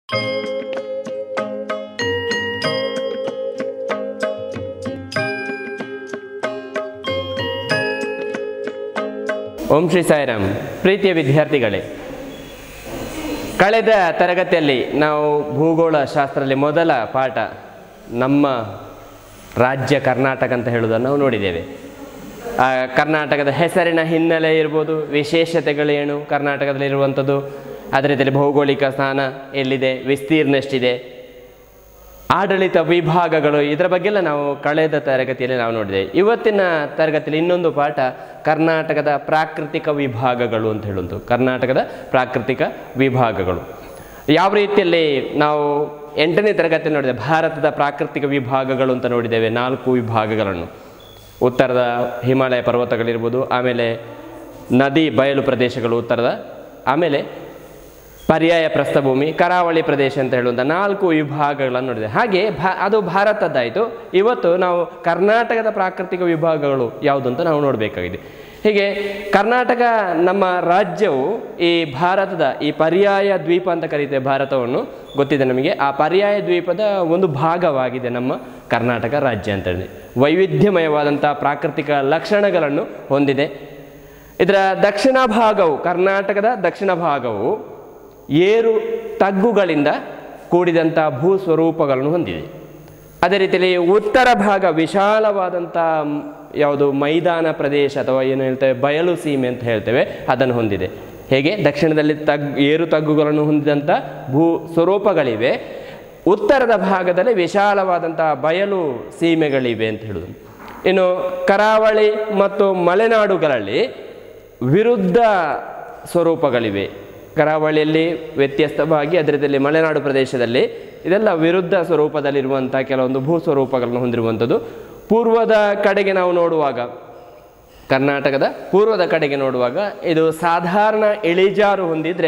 ಓಂ ಶ್ರೀ ಸಾಯಿರಾಮ್ ಪ್ರೀತಿಯ ವಿದ್ಯಾರ್ಥಿಗಳೇ ಕಳೆದ ತರಗತಿಯಲ್ಲಿ ನಾವು ಭೂಗೋಳ ಶಾಸ್ತ್ರದಲ್ಲಿ ಮೊದಲ ಪಾಠ ನಮ್ಮ ರಾಜ್ಯ ಕರ್ನಾಟಕ ಅಂತ ಹೇಳುವುದನ್ನು ನಾವು ನೋಡಿದ್ದೇವೆ ಆ ಕರ್ನಾಟಕದ ಹೆಸರಿನ ಹಿನ್ನೆಲೆ ಇರ್ಬೋದು ವಿಶೇಷತೆಗಳೇನು ಕರ್ನಾಟಕದಲ್ಲಿರುವಂಥದ್ದು ಅದೇ ರೀತಿಯಲ್ಲಿ ಭೌಗೋಳಿಕ ಸ್ಥಾನ ಎಲ್ಲಿದೆ ವಿಸ್ತೀರ್ಣ ಎಷ್ಟಿದೆ ಆಡಳಿತ ವಿಭಾಗಗಳು ಇದರ ಬಗ್ಗೆಲ್ಲ ನಾವು ಕಳೆದ ತರಗತಿಯಲ್ಲಿ ನಾವು ನೋಡಿದ್ದೇವೆ ಇವತ್ತಿನ ತರಗತಿಯಲ್ಲಿ ಇನ್ನೊಂದು ಪಾಠ ಕರ್ನಾಟಕದ ಪ್ರಾಕೃತಿಕ ವಿಭಾಗಗಳು ಅಂತ ಹೇಳುವುದು ಕರ್ನಾಟಕದ ಪ್ರಾಕೃತಿಕ ವಿಭಾಗಗಳು ಯಾವ ರೀತಿಯಲ್ಲಿ ನಾವು ಎಂಟನೇ ತರಗತಿ ನೋಡಿದೆ ಭಾರತದ ಪ್ರಾಕೃತಿಕ ವಿಭಾಗಗಳು ಅಂತ ನೋಡಿದ್ದೇವೆ ನಾಲ್ಕು ವಿಭಾಗಗಳನ್ನು ಉತ್ತರದ ಹಿಮಾಲಯ ಪರ್ವತಗಳಿರ್ಬೋದು ಆಮೇಲೆ ನದಿ ಬಯಲು ಪ್ರದೇಶಗಳು ಉತ್ತರದ ಆಮೇಲೆ ಪರ್ಯಾಯ ಪ್ರಸ್ಥಭೂಮಿ ಕರಾವಳಿ ಪ್ರದೇಶ ಅಂತ ಹೇಳುವಂಥ ನಾಲ್ಕು ವಿಭಾಗಗಳನ್ನು ನೋಡಿದೆ ಹಾಗೆ ಭಾ ಅದು ಭಾರತದ್ದಾಯಿತು ಇವತ್ತು ನಾವು ಕರ್ನಾಟಕದ ಪ್ರಾಕೃತಿಕ ವಿಭಾಗಗಳು ಯಾವುದು ಅಂತ ನಾವು ನೋಡಬೇಕಾಗಿದೆ ಹೀಗೆ ಕರ್ನಾಟಕ ನಮ್ಮ ರಾಜ್ಯವು ಈ ಭಾರತದ ಈ ಪರ್ಯಾಯ ದ್ವೀಪ ಅಂತ ಕರೀತೇವೆ ಭಾರತವನ್ನು ಗೊತ್ತಿದೆ ನಮಗೆ ಆ ಪರ್ಯಾಯ ದ್ವೀಪದ ಒಂದು ಭಾಗವಾಗಿದೆ ನಮ್ಮ ಕರ್ನಾಟಕ ರಾಜ್ಯ ಅಂತ ಹೇಳಿ ವೈವಿಧ್ಯಮಯವಾದಂಥ ಪ್ರಾಕೃತಿಕ ಲಕ್ಷಣಗಳನ್ನು ಹೊಂದಿದೆ ಇದರ ದಕ್ಷಿಣ ಭಾಗವು ಕರ್ನಾಟಕದ ದಕ್ಷಿಣ ಭಾಗವು ಏರು ತಗ್ಗುಗಳಿಂದ ಕೂಡಿದಂಥ ಭೂ ಸ್ವರೂಪಗಳನ್ನು ಹೊಂದಿದೆ ಅದೇ ರೀತಿಯಲ್ಲಿ ಉತ್ತರ ಭಾಗ ವಿಶಾಲವಾದಂಥ ಮ್, ಯಾವುದು ಮೈದಾನ ಪ್ರದೇಶ ಅಥವಾ ಏನು ಹೇಳ್ತೇವೆ ಬಯಲು ಸೀಮೆ ಅಂತ ಹೇಳ್ತೇವೆ ಅದನ್ನು ಹೊಂದಿದೆ ಹೇಗೆ ದಕ್ಷಿಣದಲ್ಲಿ ತಗ್ ಏರು ತಗ್ಗುಗಳನ್ನು ಹೊಂದಿದಂಥ ಭೂ ಸ್ವರೂಪಗಳಿವೆ ಉತ್ತರದ ಭಾಗದಲ್ಲಿ ವಿಶಾಲವಾದಂಥ ಬಯಲು ಸೀಮೆಗಳಿವೆ ಅಂತ ಹೇಳುವುದು ಇನ್ನು ಕರಾವಳಿ ಮತ್ತು ಮಲೆನಾಡುಗಳಲ್ಲಿ ವಿರುದ್ಧ ಸ್ವರೂಪಗಳಿವೆ ಕರಾವಳಿಯಲ್ಲಿ ವ್ಯತ್ಯಸ್ತವಾಗಿ ಅದೇ ರೀತಿಯಲ್ಲಿ ಮಲೆನಾಡು ಪ್ರದೇಶದಲ್ಲಿ ಇದೆಲ್ಲ ವಿರುದ್ಧ ಸ್ವರೂಪದಲ್ಲಿರುವಂಥ ಕೆಲವೊಂದು ಭೂ ಸ್ವರೂಪಗಳನ್ನು ಹೊಂದಿರುವಂಥದ್ದು ಪೂರ್ವದ ಕಡೆಗೆ ನಾವು ನೋಡುವಾಗ ಕರ್ನಾಟಕದ ಪೂರ್ವದ ಕಡೆಗೆ ನೋಡುವಾಗ ಇದು ಸಾಧಾರಣ ಇಳಿಜಾರು ಹೊಂದಿದ್ರೆ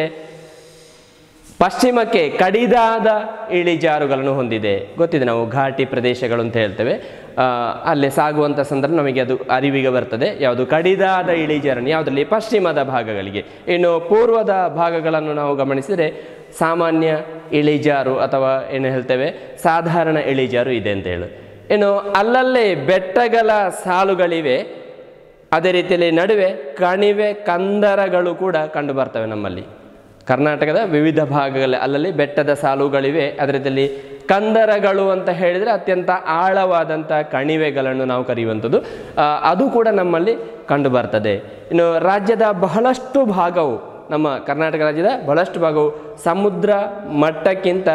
ಪಶ್ಚಿಮಕ್ಕೆ ಕಡಿದಾದ ಇಳಿಜಾರುಗಳನ್ನು ಹೊಂದಿದೆ ಗೊತ್ತಿದೆ ನಾವು ಘಾಟಿ ಪ್ರದೇಶಗಳು ಅಂತ ಹೇಳ್ತೇವೆ ಆ, ಅಲ್ಲಿ ಸಾಗುವಂಥ ಸಂದರ್ಭ ನಮಗೆ ಅದು ಅರಿವಿಗೆ ಬರ್ತದೆ ಯಾವುದು ಕಡಿದಾದ ಇಳಿಜಾರನ್ನು ಯಾವುದರಲ್ಲಿ ಪಶ್ಚಿಮದ ಭಾಗಗಳಿಗೆ ಇನ್ನು ಪೂರ್ವದ ಭಾಗಗಳನ್ನು ನಾವು ಗಮನಿಸಿದರೆ ಸಾಮಾನ್ಯ ಇಳಿಜಾರು ಅಥವಾ ಏನು ಹೇಳ್ತೇವೆ ಸಾಧಾರಣ ಇಳಿಜಾರು ಇದೆ ಅಂತ ಹೇಳಿ ಇನ್ನು ಅಲ್ಲಲ್ಲಿ ಬೆಟ್ಟಗಳ ಸಾಲುಗಳಿವೆ ಅದೇ ರೀತಿಯಲ್ಲಿ ನಡುವೆ ಕಣಿವೆ ಕಂದರಗಳು ಕೂಡ ಕಂಡು ಬರ್ತವೆ ನಮ್ಮಲ್ಲಿ ಕರ್ನಾಟಕದ ವಿವಿಧ ಭಾಗಗಳಲ್ಲಿ ಅಲ್ಲಲ್ಲಿ ಬೆಟ್ಟದ ಸಾಲುಗಳಿವೆ ಅದೇ ರೀತಿಯಲ್ಲಿ ಕಂದರಗಳು ಅಂತ ಹೇಳಿದರೆ ಅತ್ಯಂತ ಆಳವಾದಂಥ ಕಣಿವೆಗಳನ್ನು ನಾವು ಕರೆಯುವಂಥದ್ದು ಆ, ಅದು ಕೂಡ ನಮ್ಮಲ್ಲಿ ಕಂಡು ಬರ್ತದೆ ಇನ್ನು ರಾಜ್ಯದ ಬಹಳಷ್ಟು ಭಾಗವು ನಮ್ಮ ಕರ್ನಾಟಕ ರಾಜ್ಯದ ಬಹಳಷ್ಟು ಭಾಗವು ಸಮುದ್ರ ಮಟ್ಟಕ್ಕಿಂತ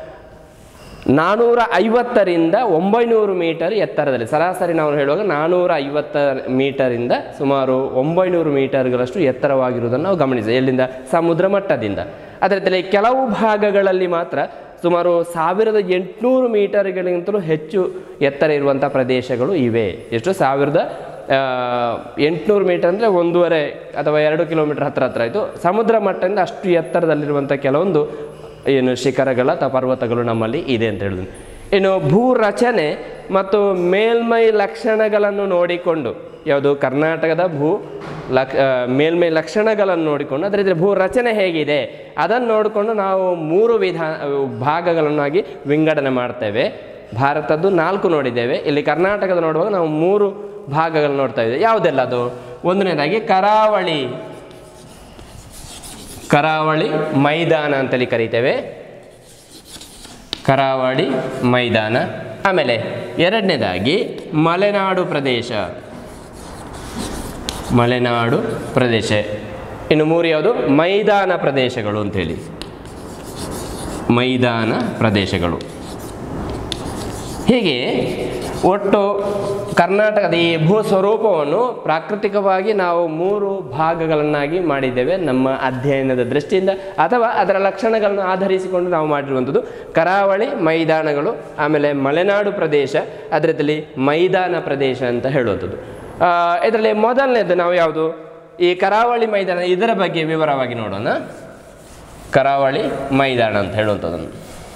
ನಾನ್ನೂರ ಐವತ್ತರಿಂದ ಒಂಬೈನೂರು ಮೀಟರ್ ಎತ್ತರದಲ್ಲಿ ಸರಾಸರಿ ನಾವು ಹೇಳುವಾಗ ನಾನ್ನೂರ ಐವತ್ತ ಮೀಟರಿಂದ ಸುಮಾರು ಒಂಬೈನೂರು ಮೀಟರ್ಗಳಷ್ಟು ಎತ್ತರವಾಗಿರುವುದನ್ನು ನಾವು ಗಮನಿಸಿದೆ ಎಲ್ಲಿಂದ ಸಮುದ್ರ ಮಟ್ಟದಿಂದ ಅದೇ ರೀತಿಯಲ್ಲಿ ಕೆಲವು ಭಾಗಗಳಲ್ಲಿ ಮಾತ್ರ ಸುಮಾರು ಸಾವಿರದ ಎಂಟುನೂರು ಮೀಟರ್ಗಳಿಗಿಂತಲೂ ಹೆಚ್ಚು ಎತ್ತರ ಇರುವಂಥ ಪ್ರದೇಶಗಳು ಇವೆ ಎಷ್ಟು ಸಾವಿರದ ಎಂಟುನೂರು ಮೀಟರ್ ಅಂದರೆ ಒಂದೂವರೆ ಅಥವಾ ಎರಡು ಕಿಲೋಮೀಟರ್ ಹತ್ರ ಹತ್ರ ಆಯಿತು ಸಮುದ್ರ ಮಟ್ಟದಿಂದ ಅಷ್ಟು ಎತ್ತರದಲ್ಲಿರುವಂಥ ಕೆಲವೊಂದು ಏನು ಶಿಖರಗಳ ಅಥವಾ ಪರ್ವತಗಳು ನಮ್ಮಲ್ಲಿ ಇದೆ ಅಂತ ಹೇಳಿದ್ರು ಇನ್ನು ಭೂ ರಚನೆ ಮತ್ತು ಮೇಲ್ಮೈ ಲಕ್ಷಣಗಳನ್ನು ನೋಡಿಕೊಂಡು ಯಾವುದು ಕರ್ನಾಟಕದ ಭೂ ಲಕ್ ಆ, ಮೇಲ್ಮೈ ಲಕ್ಷಣಗಳನ್ನು ನೋಡಿಕೊಂಡು ಅದರ ಭೂ ರಚನೆ ಹೇಗಿದೆ ಅದನ್ನು ನೋಡಿಕೊಂಡು ನಾವು ಮೂರು ವಿಧಾ ಭಾಗಗಳನ್ನಾಗಿ ವಿಂಗಡಣೆ ಮಾಡ್ತೇವೆ ಭಾರತದ್ದು ನಾಲ್ಕು ನೋಡಿದ್ದೇವೆ ಇಲ್ಲಿ ಕರ್ನಾಟಕದ ನೋಡುವಾಗ ನಾವು ಮೂರು ಭಾಗಗಳು ನೋಡ್ತಾ ಇದ್ದೇವೆ ಯಾವುದೆಲ್ಲ ಅದು ಒಂದನೇದಾಗಿ ಕರಾವಳಿ ಕರಾವಳಿ ಮೈದಾನ ಅಂತೇಳಿ ಕರಿತೇವೆ ಕರಾವಳಿ ಮೈದಾನ ಆಮೇಲೆ ಎರಡನೇದಾಗಿ ಮಲೆನಾಡು ಪ್ರದೇಶ ಮಲೆನಾಡು ಪ್ರದೇಶ ಇನ್ನು ಮೂರು ಯಾವುದು ಮೈದಾನ ಪ್ರದೇಶಗಳು ಅಂತೇಳಿ ಮೈದಾನ ಪ್ರದೇಶಗಳು ಹೀಗೆ ಒಟ್ಟು ಕರ್ನಾಟಕದ ಈ ಭೂ ಸ್ವರೂಪವನ್ನು ಪ್ರಾಕೃತಿಕವಾಗಿ ನಾವು ಮೂರು ಭಾಗಗಳನ್ನಾಗಿ ಮಾಡಿದ್ದೇವೆ ನಮ್ಮ ಅಧ್ಯಯನದ ದೃಷ್ಟಿಯಿಂದ ಅಥವಾ ಅದರ ಲಕ್ಷಣಗಳನ್ನು ಆಧರಿಸಿಕೊಂಡು ನಾವು ಮಾಡಿರುವಂಥದ್ದು ಕರಾವಳಿ ಮೈದಾನಗಳು ಆಮೇಲೆ ಮಲೆನಾಡು ಪ್ರದೇಶ ಅದರ ಜೊತೆಲಿ ಮೈದಾನ ಪ್ರದೇಶ ಅಂತ ಹೇಳುವಂಥದ್ದು ಆ, ಇದರಲ್ಲಿ ಮೊದಲನೇದು ನಾವು ಯಾವುದು ಈ ಕರಾವಳಿ ಮೈದಾನ ಇದರ ಬಗ್ಗೆ ವಿವರವಾಗಿ ನೋಡೋಣ ಕರಾವಳಿ ಮೈದಾನ ಅಂತ ಹೇಳುವಂಥದ್ದನ್ನು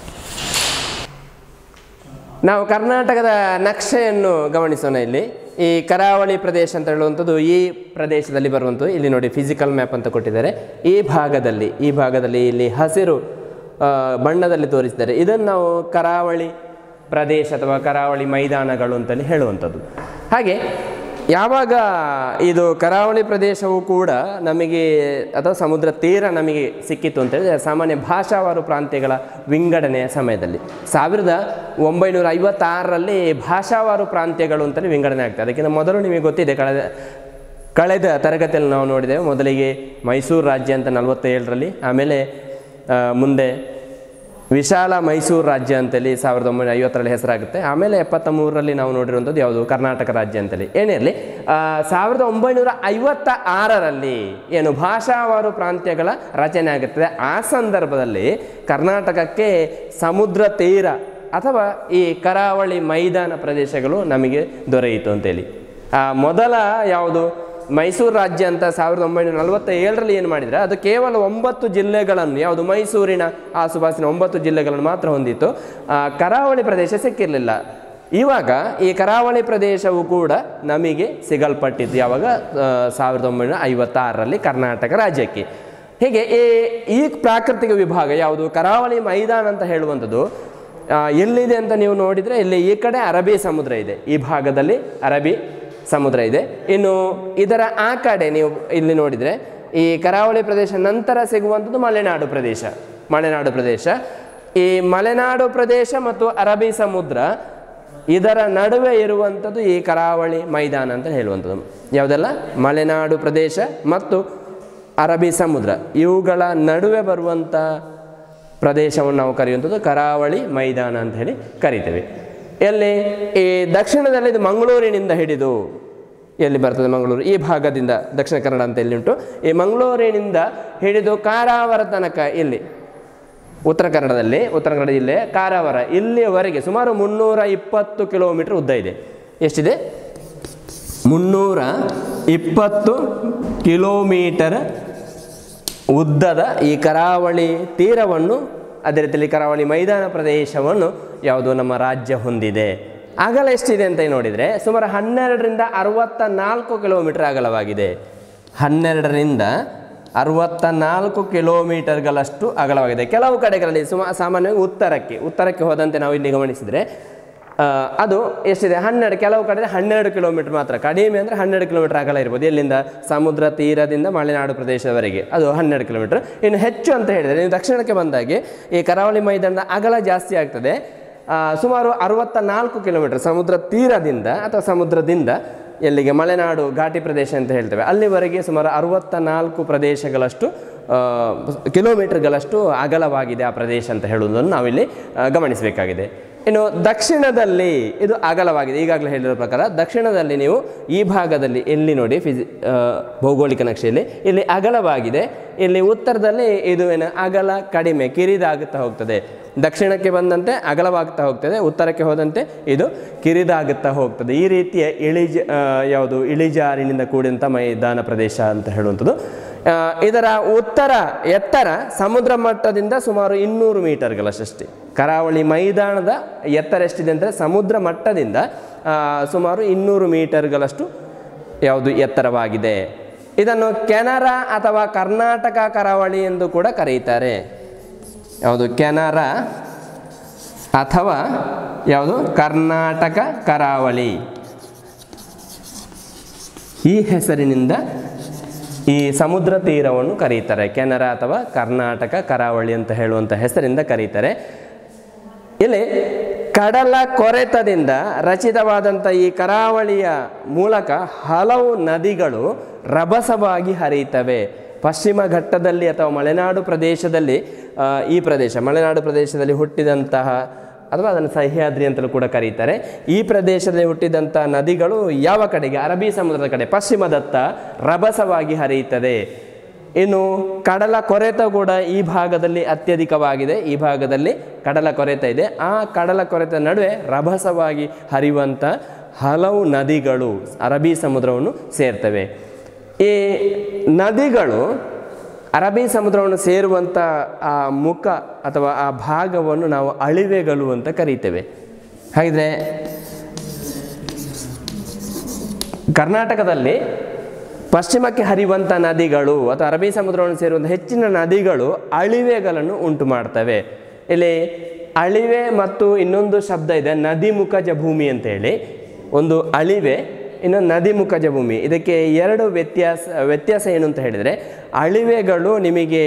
ನಾವು ಕರ್ನಾಟಕದ ನಕ್ಷೆಯನ್ನು ಗಮನಿಸೋಣ ಇಲ್ಲಿ ಈ ಕರಾವಳಿ ಪ್ರದೇಶ ಅಂತ ಹೇಳುವಂಥದ್ದು ಈ ಪ್ರದೇಶದಲ್ಲಿ ಬರುವಂಥದ್ದು ಇಲ್ಲಿ ನೋಡಿ ಫಿಸಿಕಲ್ ಮ್ಯಾಪ್ ಅಂತ ಕೊಟ್ಟಿದ್ದಾರೆ ಈ ಭಾಗದಲ್ಲಿ ಈ ಭಾಗದಲ್ಲಿ ಇಲ್ಲಿ ಹಸಿರು ಆ, ಬಣ್ಣದಲ್ಲಿ ತೋರಿಸಿದ್ದಾರೆ ಇದನ್ನು ನಾವು ಕರಾವಳಿ ಪ್ರದೇಶ ಅಥವಾ ಕರಾವಳಿ ಮೈದಾನಗಳು ಅಂತಲೇ ಹೇಳುವಂಥದ್ದು ಹಾಗೆ ಯಾವಾಗ ಇದು ಕರಾವಳಿ ಪ್ರದೇಶವು ಕೂಡ ನಮಗೆ ಅಥವಾ ಸಮುದ್ರ ತೀರ ನಮಗೆ ಸಿಕ್ಕಿತು ಅಂತ ಹೇಳಿದ್ರೆ ಸಾಮಾನ್ಯ ಭಾಷಾವಾರು ಪ್ರಾಂತ್ಯಗಳ ವಿಂಗಡಣೆಯ ಸಮಯದಲ್ಲಿ ಸಾವಿರದ ಒಂಬೈನೂರ ಐವತ್ತಾರರಲ್ಲಿ ಭಾಷಾವಾರು ಪ್ರಾಂತ್ಯಗಳು ಅಂತಲೇ ವಿಂಗಡಣೆ ಆಗ್ತದೆ ಅದಕ್ಕಿಂತ ಮೊದಲು ನಿಮಗೆ ಗೊತ್ತಿದೆ ಕಳೆದ ಕಳೆದ ತರಗತಿಯಲ್ಲಿ ನಾವು ನೋಡಿದೆವು ಮೊದಲಿಗೆ ಮೈಸೂರು ರಾಜ್ಯ ಅಂತ ನಲವತ್ತೇಳರಲ್ಲಿ ಆಮೇಲೆ ಆ, ಮುಂದೆ ವಿಶಾಲ ಮೈಸೂರು ರಾಜ್ಯ ಅಂತೇಳಿ ಸಾವಿರದ ಒಂಬೈನೂರ ಐವತ್ತರಲ್ಲಿ ಹೆಸರಾಗುತ್ತೆ ಆಮೇಲೆ ಎಪ್ಪತ್ತ ಮೂರರಲ್ಲಿ ನಾವು ನೋಡಿರುವಂಥದ್ದು ಯಾವುದು ಕರ್ನಾಟಕ ರಾಜ್ಯ ಅಂತೇಳಿ ಏನಿರಲಿ ಸಾವಿರದ ಒಂಬೈನೂರ ಐವತ್ತ ಆರರಲ್ಲಿ ಏನು ಭಾಷಾವಾರು ಪ್ರಾಂತ್ಯಗಳ ರಚನೆ ಆಗುತ್ತದೆ ಆ ಸಂದರ್ಭದಲ್ಲಿ ಕರ್ನಾಟಕಕ್ಕೆ ಸಮುದ್ರ ತೀರ ಅಥವಾ ಈ ಕರಾವಳಿ ಮೈದಾನ ಪ್ರದೇಶಗಳು ನಮಗೆ ದೊರೆಯಿತು ಅಂತೇಳಿ ಆ, ಮೊದಲ ಯಾವುದು ಮೈಸೂರು ರಾಜ್ಯ ಅಂತ ಸಾವಿರದ ಒಂಬೈನೂರ ನಲವತ್ತ ಏಳರಲ್ಲಿ ಏನು ಮಾಡಿದರೆ ಅದು ಕೇವಲ ಒಂಬತ್ತು ಜಿಲ್ಲೆಗಳನ್ನು ಯಾವುದು ಮೈಸೂರಿನ ಆಸುಪಾಸಿನ ಒಂಬತ್ತು ಜಿಲ್ಲೆಗಳನ್ನು ಮಾತ್ರ ಹೊಂದಿತ್ತು ಆ, ಕರಾವಳಿ ಪ್ರದೇಶ ಸಿಕ್ಕಿರಲಿಲ್ಲ ಇವಾಗ ಈ ಕರಾವಳಿ ಪ್ರದೇಶವು ಕೂಡ ನಮಗೆ ಸಿಗಲ್ಪಟ್ಟಿದ್ದು ಯಾವಾಗ ಆ, ಸಾವಿರದ ಒಂಬೈನೂರ ಐವತ್ತಾರರಲ್ಲಿ ಕರ್ನಾಟಕ ರಾಜ್ಯಕ್ಕೆ ಹೀಗೆ ಈ ಈ ಪ್ರಾಕೃತಿಕ ವಿಭಾಗ ಯಾವುದು ಕರಾವಳಿ ಮೈದಾನ ಅಂತ ಹೇಳುವಂಥದ್ದು ಆ, ಎಲ್ಲಿದೆ ಅಂತ ನೀವು ನೋಡಿದರೆ ಇಲ್ಲಿ ಈ ಕಡೆ ಅರಬ್ಬಿ ಸಮುದ್ರ ಇದೆ ಈ ಭಾಗದಲ್ಲಿ ಅರಬ್ಬಿ ಸಮುದ್ರ ಇದೆ ಇನ್ನು ಇದರ ಆ ಕಡೆ ನೀವು ಇಲ್ಲಿ ನೋಡಿದರೆ ಈ ಕರಾವಳಿ ಪ್ರದೇಶ ನಂತರ ಸಿಗುವಂಥದ್ದು ಮಲೆನಾಡು ಪ್ರದೇಶ ಮಲೆನಾಡು ಪ್ರದೇಶ ಈ ಮಲೆನಾಡು ಪ್ರದೇಶ ಮತ್ತು ಅರಬ್ಬಿ ಸಮುದ್ರ ಇದರ ನಡುವೆ ಇರುವಂಥದ್ದು ಈ ಕರಾವಳಿ ಮೈದಾನ ಅಂತ ಹೇಳುವಂಥದ್ದು ಯಾವುದೆಲ್ಲ ಮಲೆನಾಡು ಪ್ರದೇಶ ಮತ್ತು ಅರಬ್ಬಿ ಸಮುದ್ರ ಇವುಗಳ ನಡುವೆ ಬರುವಂಥ ಪ್ರದೇಶವನ್ನು ನಾವು ಕರೆಯುವಂಥದ್ದು ಕರಾವಳಿ ಮೈದಾನ ಅಂತ ಹೇಳಿ ಕರಿತೇವೆ ಎಲ್ಲಿ ಈ ದಕ್ಷಿಣದಲ್ಲಿ ಇದು ಮಂಗಳೂರಿನಿಂದ ಹಿಡಿದು ಎಲ್ಲಿ ಬರ್ತದೆ ಮಂಗಳೂರು ಈ ಭಾಗದಿಂದ ದಕ್ಷಿಣ ಕನ್ನಡ ಅಂತ ಎಲ್ಲಿ ಉಂಟು ಈ ಮಂಗಳೂರಿನಿಂದ ಹಿಡಿದು ಕಾರಾವರ ತನಕ ಇಲ್ಲಿ ಉತ್ತರ ಕನ್ನಡದಲ್ಲಿ ಉತ್ತರ ಕನ್ನಡ ಜಿಲ್ಲೆ ಕಾರವಾರ ಇಲ್ಲಿಯವರೆಗೆ ಸುಮಾರು ಮುನ್ನೂರ ಇಪ್ಪತ್ತು ಕಿಲೋಮೀಟರ್ ಉದ್ದ ಇದೆ ಎಷ್ಟಿದೆ ಮುನ್ನೂರ ಇಪ್ಪತ್ತು ಕಿಲೋಮೀಟರ್ ಉದ್ದದ ಈ ಕರಾವಳಿ ತೀರವನ್ನು ಅದೇ ರೀತಿಯಲ್ಲಿ ಕರಾವಳಿ ಮೈದಾನ ಪ್ರದೇಶವನ್ನು ಯಾವುದು ನಮ್ಮ ರಾಜ್ಯ ಹೊಂದಿದೆ ಅಗಲ ಎಷ್ಟಿದೆ ಅಂತ ನೋಡಿದರೆ ಸುಮಾರು ಹನ್ನೆರಡರಿಂದ ಅರವತ್ತ ನಾಲ್ಕು ಕಿಲೋಮೀಟರ್ ಅಗಲವಾಗಿದೆ ಹನ್ನೆರಡರಿಂದ ಅರವತ್ತ ನಾಲ್ಕು ಕಿಲೋಮೀಟರ್ಗಳಷ್ಟು ಅಗಲವಾಗಿದೆ ಕೆಲವು ಕಡೆಗಳಲ್ಲಿ ಸುಮಾ ಸಾಮಾನ್ಯವಾಗಿ ಉತ್ತರಕ್ಕೆ ಉತ್ತರಕ್ಕೆ ಹೋದಂತೆ ನಾವು ಇಲ್ಲಿ ಗಮನಿಸಿದರೆ ಆ, ಅದು ಎಷ್ಟಿದೆ ಹನ್ನೆರಡು ಕೆಲವು ಕಡೆ ಹನ್ನೆರಡು ಕಿಲೋಮೀಟರ್ ಮಾತ್ರ ಕಡಿಮೆ ಅಂದರೆ ಹನ್ನೆರಡು ಕಿಲೋಮೀಟರ್ ಅಗಲ ಇರ್ಬೋದು ಎಲ್ಲಿಂದ ಸಮುದ್ರ ತೀರದಿಂದ ಮಲೆನಾಡು ಪ್ರದೇಶದವರೆಗೆ ಅದು ಹನ್ನೆರಡು ಕಿಲೋಮೀಟರ್ ಇನ್ನು ಹೆಚ್ಚು ಅಂತ ಹೇಳಿದರೆ ನೀವು ದಕ್ಷಿಣಕ್ಕೆ ಬಂದಾಗೆ ಈ ಕರಾವಳಿ ಮೈದಾನದ ಅಗಲ ಜಾಸ್ತಿ ಆಗ್ತದೆ ಆ, ಸುಮಾರು ಅರವತ್ತ ನಾಲ್ಕು ಕಿಲೋಮೀಟರ್ ಸಮುದ್ರ ತೀರದಿಂದ ಅಥವಾ ಸಮುದ್ರದಿಂದ ಎಲ್ಲಿಗೆ ಮಲೆನಾಡು ಘಾಟಿ ಪ್ರದೇಶ ಅಂತ ಹೇಳ್ತೇವೆ ಅಲ್ಲಿವರೆಗೆ ಸುಮಾರು ಅರವತ್ತ ನಾಲ್ಕು ಪ್ರದೇಶಗಳಷ್ಟು ಆ, ಕಿಲೋಮೀಟರ್ಗಳಷ್ಟು ಅಗಲವಾಗಿದೆ ಆ ಪ್ರದೇಶ ಅಂತ ಹೇಳುವುದನ್ನು ನಾವಿಲ್ಲಿ ಆ, ಗಮನಿಸಬೇಕಾಗಿದೆ ಇನ್ನು ದಕ್ಷಿಣದಲ್ಲಿ ಇದು ಅಗಲವಾಗಿದೆ ಈಗಾಗಲೇ ಹೇಳಿರೋ ಪ್ರಕಾರ ದಕ್ಷಿಣದಲ್ಲಿ ನೀವು ಈ ಭಾಗದಲ್ಲಿ ಎಲ್ಲಿ ನೋಡಿ ಫಿಸಿ ಆ, ಭೌಗೋಳಿಕ ನಕ್ಷೆಯಲ್ಲಿ ಇಲ್ಲಿ ಅಗಲವಾಗಿದೆ ಇಲ್ಲಿ ಉತ್ತರದಲ್ಲಿ ಇದು ಏನು ಅಗಲ ಕಡಿಮೆ ಕಿರಿದಾಗುತ್ತಾ ಹೋಗ್ತದೆ ದಕ್ಷಿಣಕ್ಕೆ ಬಂದಂತೆ ಅಗಲವಾಗ್ತಾ ಹೋಗ್ತದೆ ಉತ್ತರಕ್ಕೆ ಹೋದಂತೆ ಇದು ಕಿರಿದಾಗುತ್ತಾ ಹೋಗ್ತದೆ ಈ ರೀತಿಯ ಇಳಿಜ ಆ, ಯಾವುದು ಇಳಿಜಾರಿನಿಂದ ಕೂಡಿದಂಥ ಮೈದಾನ ಪ್ರದೇಶ ಅಂತ ಹೇಳುವಂಥದ್ದು ಆ, ಇದರ ಉತ್ತರ ಎತ್ತರ ಸಮುದ್ರ ಮಟ್ಟದಿಂದ ಸುಮಾರು ಇನ್ನೂರು ಮೀಟರ್ಗಳಷ್ಟೇ ಕರಾವಳಿ ಮೈದಾನದ ಎತ್ತರ ಎಷ್ಟಿದೆ ಅಂದರೆ ಸಮುದ್ರ ಮಟ್ಟದಿಂದ ಆ, ಸುಮಾರು ಇನ್ನೂರು ಮೀಟರ್ಗಳಷ್ಟು ಯಾವುದು ಎತ್ತರವಾಗಿದೆ ಇದನ್ನು ಕೆನರಾ ಅಥವಾ ಕರ್ನಾಟಕ ಕರಾವಳಿ ಎಂದು ಕೂಡ ಕರೆಯುತ್ತಾರೆ ಯಾವುದು ಕೆನರಾ ಅಥವಾ ಯಾವುದು ಕರ್ನಾಟಕ ಕರಾವಳಿ ಈ ಹೆಸರಿನಿಂದ ಈ ಸಮುದ್ರ ತೀರವನ್ನು ಕರೀತಾರೆ ಕೆನರಾ ಅಥವಾ ಕರ್ನಾಟಕ ಕರಾವಳಿ ಅಂತ ಹೇಳುವಂಥ ಹೆಸರಿಂದ ಕರೀತಾರೆ ಇಲ್ಲಿ ಕಡಲ ಕೊರೆತದಿಂದ ರಚಿತವಾದಂಥ ಈ ಕರಾವಳಿಯ ಮೂಲಕ ಹಲವು ನದಿಗಳು ರಭಸವಾಗಿ ಹರಿಯುತ್ತವೆ ಪಶ್ಚಿಮ ಘಟ್ಟದಲ್ಲಿ ಅಥವಾ ಮಲೆನಾಡು ಪ್ರದೇಶದಲ್ಲಿ ಆ, ಈ ಪ್ರದೇಶ ಮಲೆನಾಡು ಪ್ರದೇಶದಲ್ಲಿ ಹುಟ್ಟಿದಂತಹ ಅಥವಾ ಅದನ್ನು ಸಹ್ಯಾದ್ರಿ ಅಂತಲೂ ಕೂಡ ಕರೀತಾರೆ ಈ ಪ್ರದೇಶದಲ್ಲಿ ಹುಟ್ಟಿದಂಥ ನದಿಗಳು ಯಾವ ಕಡೆಗೆ ಅರಬ್ಬಿ ಸಮುದ್ರದ ಕಡೆ ಪಶ್ಚಿಮದತ್ತ ರಭಸವಾಗಿ ಹರಿಯುತ್ತದೆ ಇನ್ನು ಕಡಲ ಕೊರೆತ ಕೂಡ ಈ ಭಾಗದಲ್ಲಿ ಅತ್ಯಧಿಕವಾಗಿದೆ ಈ ಭಾಗದಲ್ಲಿ ಕಡಲ ಕೊರೆತ ಇದೆ ಆ ಕಡಲ ಕೊರೆತ ನಡುವೆ ರಭಸವಾಗಿ ಹರಿಯುವಂಥ ಹಲವು ನದಿಗಳು ಅರಬ್ಬಿ ಸಮುದ್ರವನ್ನು ಸೇರ್ತವೆ ಈ ನದಿಗಳು ಅರಬ್ಬಿ ಸಮುದ್ರವನ್ನು ಸೇರುವಂಥ ಆ ಮುಖ ಅಥವಾ ಆ ಭಾಗವನ್ನು ನಾವು ಅಳಿವೆಗಳು ಅಂತ ಕರೀತೇವೆ ಹಾಗಿದ್ರೆ ಕರ್ನಾಟಕದಲ್ಲಿ ಪಶ್ಚಿಮಕ್ಕೆ ಹರಿಯುವಂಥ ನದಿಗಳು ಅಥವಾ ಅರಬ್ಬಿ ಸಮುದ್ರವನ್ನು ಸೇರುವಂಥ ಹೆಚ್ಚಿನ ನದಿಗಳು ಅಳಿವೆಗಳನ್ನು ಉಂಟು ಮಾಡ್ತವೆ ಇಲ್ಲಿ ಅಳಿವೆ ಮತ್ತು ಇನ್ನೊಂದು ಶಬ್ದ ಇದೆ ನದಿಮುಖಜ ಭೂಮಿ ಅಂತೇಳಿ ಒಂದು ಅಳಿವೆ ಇನ್ನೊಂದು ನದಿಮುಖಜ ಭೂಮಿ ಇದಕ್ಕೆ ಎರಡು ವ್ಯತ್ಯಾಸ ವ್ಯತ್ಯಾಸ ಏನು ಅಂತ ಹೇಳಿದರೆ ಅಳಿವೆಗಳು ನಿಮಗೆ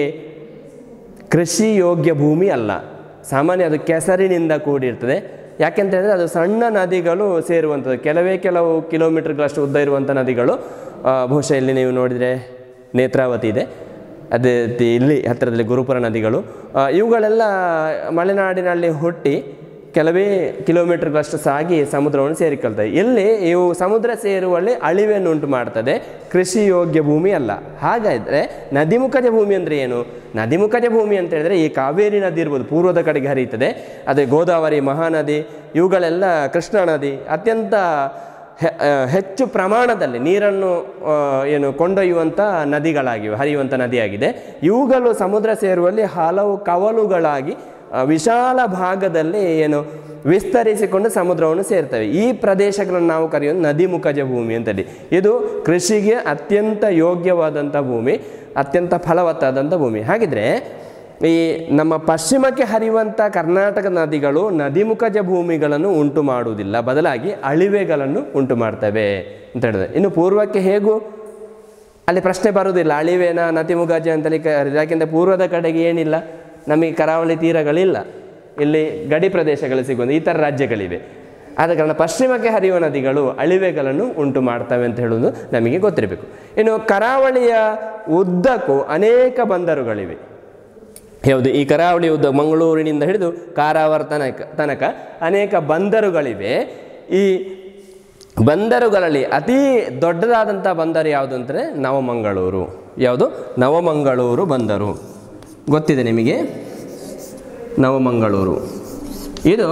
ಕೃಷಿ ಯೋಗ್ಯ ಭೂಮಿ ಅಲ್ಲ ಸಾಮಾನ್ಯ ಅದು ಕೆಸರಿನಿಂದ ಕೂಡಿರ್ತದೆ ಯಾಕೆಂತ ಹೇಳಿದ್ರೆ ಅದು ಸಣ್ಣ ನದಿಗಳು ಸೇರುವಂಥದ್ದು ಕೆಲವೇ ಕೆಲವು ಕಿಲೋಮೀಟರ್ಗಳಷ್ಟು ಉದ್ದ ಇರುವಂಥ ನದಿಗಳು ಆ, ಬಹುಶಃ ಇಲ್ಲಿ ನೀವು ನೋಡಿದರೆ ನೇತ್ರಾವತಿ ಇದೆ ಅದೇ ರೀತಿ ಇಲ್ಲಿ ಹತ್ತಿರದಲ್ಲಿ ಗುರುಪುರ ನದಿಗಳು ಆ, ಇವುಗಳೆಲ್ಲ ಮಲೆನಾಡಿನಲ್ಲಿ ಹುಟ್ಟಿ ಕೆಲವೇ ಕಿಲೋಮೀಟರ್ಗಳಷ್ಟು ಸಾಗಿ ಸಮುದ್ರವನ್ನು ಸೇರಿಕೊಳ್ತವೆ ಇಲ್ಲಿ ಇವು ಸಮುದ್ರ ಸೇರುವಲ್ಲಿ ಅಳಿವೆಯನ್ನು ಉಂಟು ಮಾಡ್ತದೆ ಕೃಷಿ ಯೋಗ್ಯ ಭೂಮಿ ಅಲ್ಲ ಹಾಗಾದರೆ ನದಿಮುಖಜ ಭೂಮಿ ಅಂದರೆ ಏನು ನದಿಮುಖಜ ಭೂಮಿ ಅಂತ ಹೇಳಿದ್ರೆ ಈ ಕಾವೇರಿ ನದಿ ಇರ್ಬೋದು ಪೂರ್ವದ ಕಡೆಗೆ ಹರಿಯುತ್ತದೆ ಅದೇ ಗೋದಾವರಿ ಮಹಾನದಿ ಇವುಗಳೆಲ್ಲ ಕೃಷ್ಣಾ ನದಿ ಅತ್ಯಂತ ಹೆ- ಆ, ಹೆಚ್ಚು ಪ್ರಮಾಣದಲ್ಲಿ ನೀರನ್ನು ಆ, ಏನು ಕೊಂಡೊಯ್ಯುವಂಥ ನದಿಗಳಾಗಿವೆ ಹರಿಯುವಂಥ ನದಿಯಾಗಿದೆ ಇವುಗಳು ಸಮುದ್ರ ಸೇರುವಲ್ಲಿ ಹಲವು ಕವಲುಗಳಾಗಿ ಆ, ವಿಶಾಲ ಭಾಗದಲ್ಲಿ ಏನು ವಿಸ್ತರಿಸಿಕೊಂಡು ಸಮುದ್ರವನ್ನು ಸೇರ್ತವೆ ಈ ಪ್ರದೇಶಗಳನ್ನು ನಾವು ಕರೆಯೋದು ನದಿಮುಖಜ ಭೂಮಿ ಅಂತೇಳಿ ಇದು ಕೃಷಿಗೆ ಅತ್ಯಂತ ಯೋಗ್ಯವಾದಂಥ ಭೂಮಿ ಅತ್ಯಂತ ಫಲವತ್ತಾದಂಥ ಭೂಮಿ ಹಾಗಿದ್ರೆ ಈ ನಮ್ಮ ಪಶ್ಚಿಮಕ್ಕೆ ಹರಿಯುವಂಥ ಕರ್ನಾಟಕ ನದಿಗಳು ನದಿಮುಖಜ ಭೂಮಿಗಳನ್ನು ಉಂಟು ಮಾಡುವುದಿಲ್ಲ ಬದಲಾಗಿ ಅಳಿವೆಗಳನ್ನು ಉಂಟು ಮಾಡ್ತವೆ ಅಂತ ಹೇಳಿದ್ರೆ ಇನ್ನು ಪೂರ್ವಕ್ಕೆ ಹೇಗೂ ಅಲ್ಲಿ ಪ್ರಶ್ನೆ ಬರುವುದಿಲ್ಲ ಅಳಿವೇನ ನದಿಮುಖಜ ಅಂತೇಳಿ ಕ ಯಾಕೆಂದರೆ ಪೂರ್ವದ ಕಡೆಗೆ ಏನಿಲ್ಲ ನಮಗೆ ಕರಾವಳಿ ತೀರಗಳಿಲ್ಲ ಇಲ್ಲಿ ಗಡಿ ಪ್ರದೇಶಗಳು ಸಿಗುವುದು ಈ ಥರ ರಾಜ್ಯಗಳಿವೆ ಆದ ಕಾರಣ ಪಶ್ಚಿಮಕ್ಕೆ ಹರಿಯುವ ನದಿಗಳು ಅಳಿವೆಗಳನ್ನು ಉಂಟು ಮಾಡ್ತವೆ ಅಂತ ಹೇಳುವುದು ನಮಗೆ ಗೊತ್ತಿರಬೇಕು ಇನ್ನು ಕರಾವಳಿಯ ಉದ್ದಕ್ಕೂ ಅನೇಕ ಬಂದರುಗಳಿವೆ ಯಾವುದು ಈ ಕರಾವಳಿ ಉದ್ದ ಮಂಗಳೂರಿನಿಂದ ಹಿಡಿದು ಕಾರಾವರ ತನಕ ತನಕ ಅನೇಕ ಬಂದರುಗಳಿವೆ ಈ ಬಂದರುಗಳಲ್ಲಿ ಅತಿ ದೊಡ್ಡದಾದಂಥ ಬಂದರು ಯಾವುದು ಅಂದರೆ ನವಮಂಗಳೂರು ಯಾವುದು ನವಮಂಗಳೂರು ಬಂದರು ಗೊತ್ತಿದೆ ನಿಮಗೆ ನವಮಂಗಳೂರು ಇದು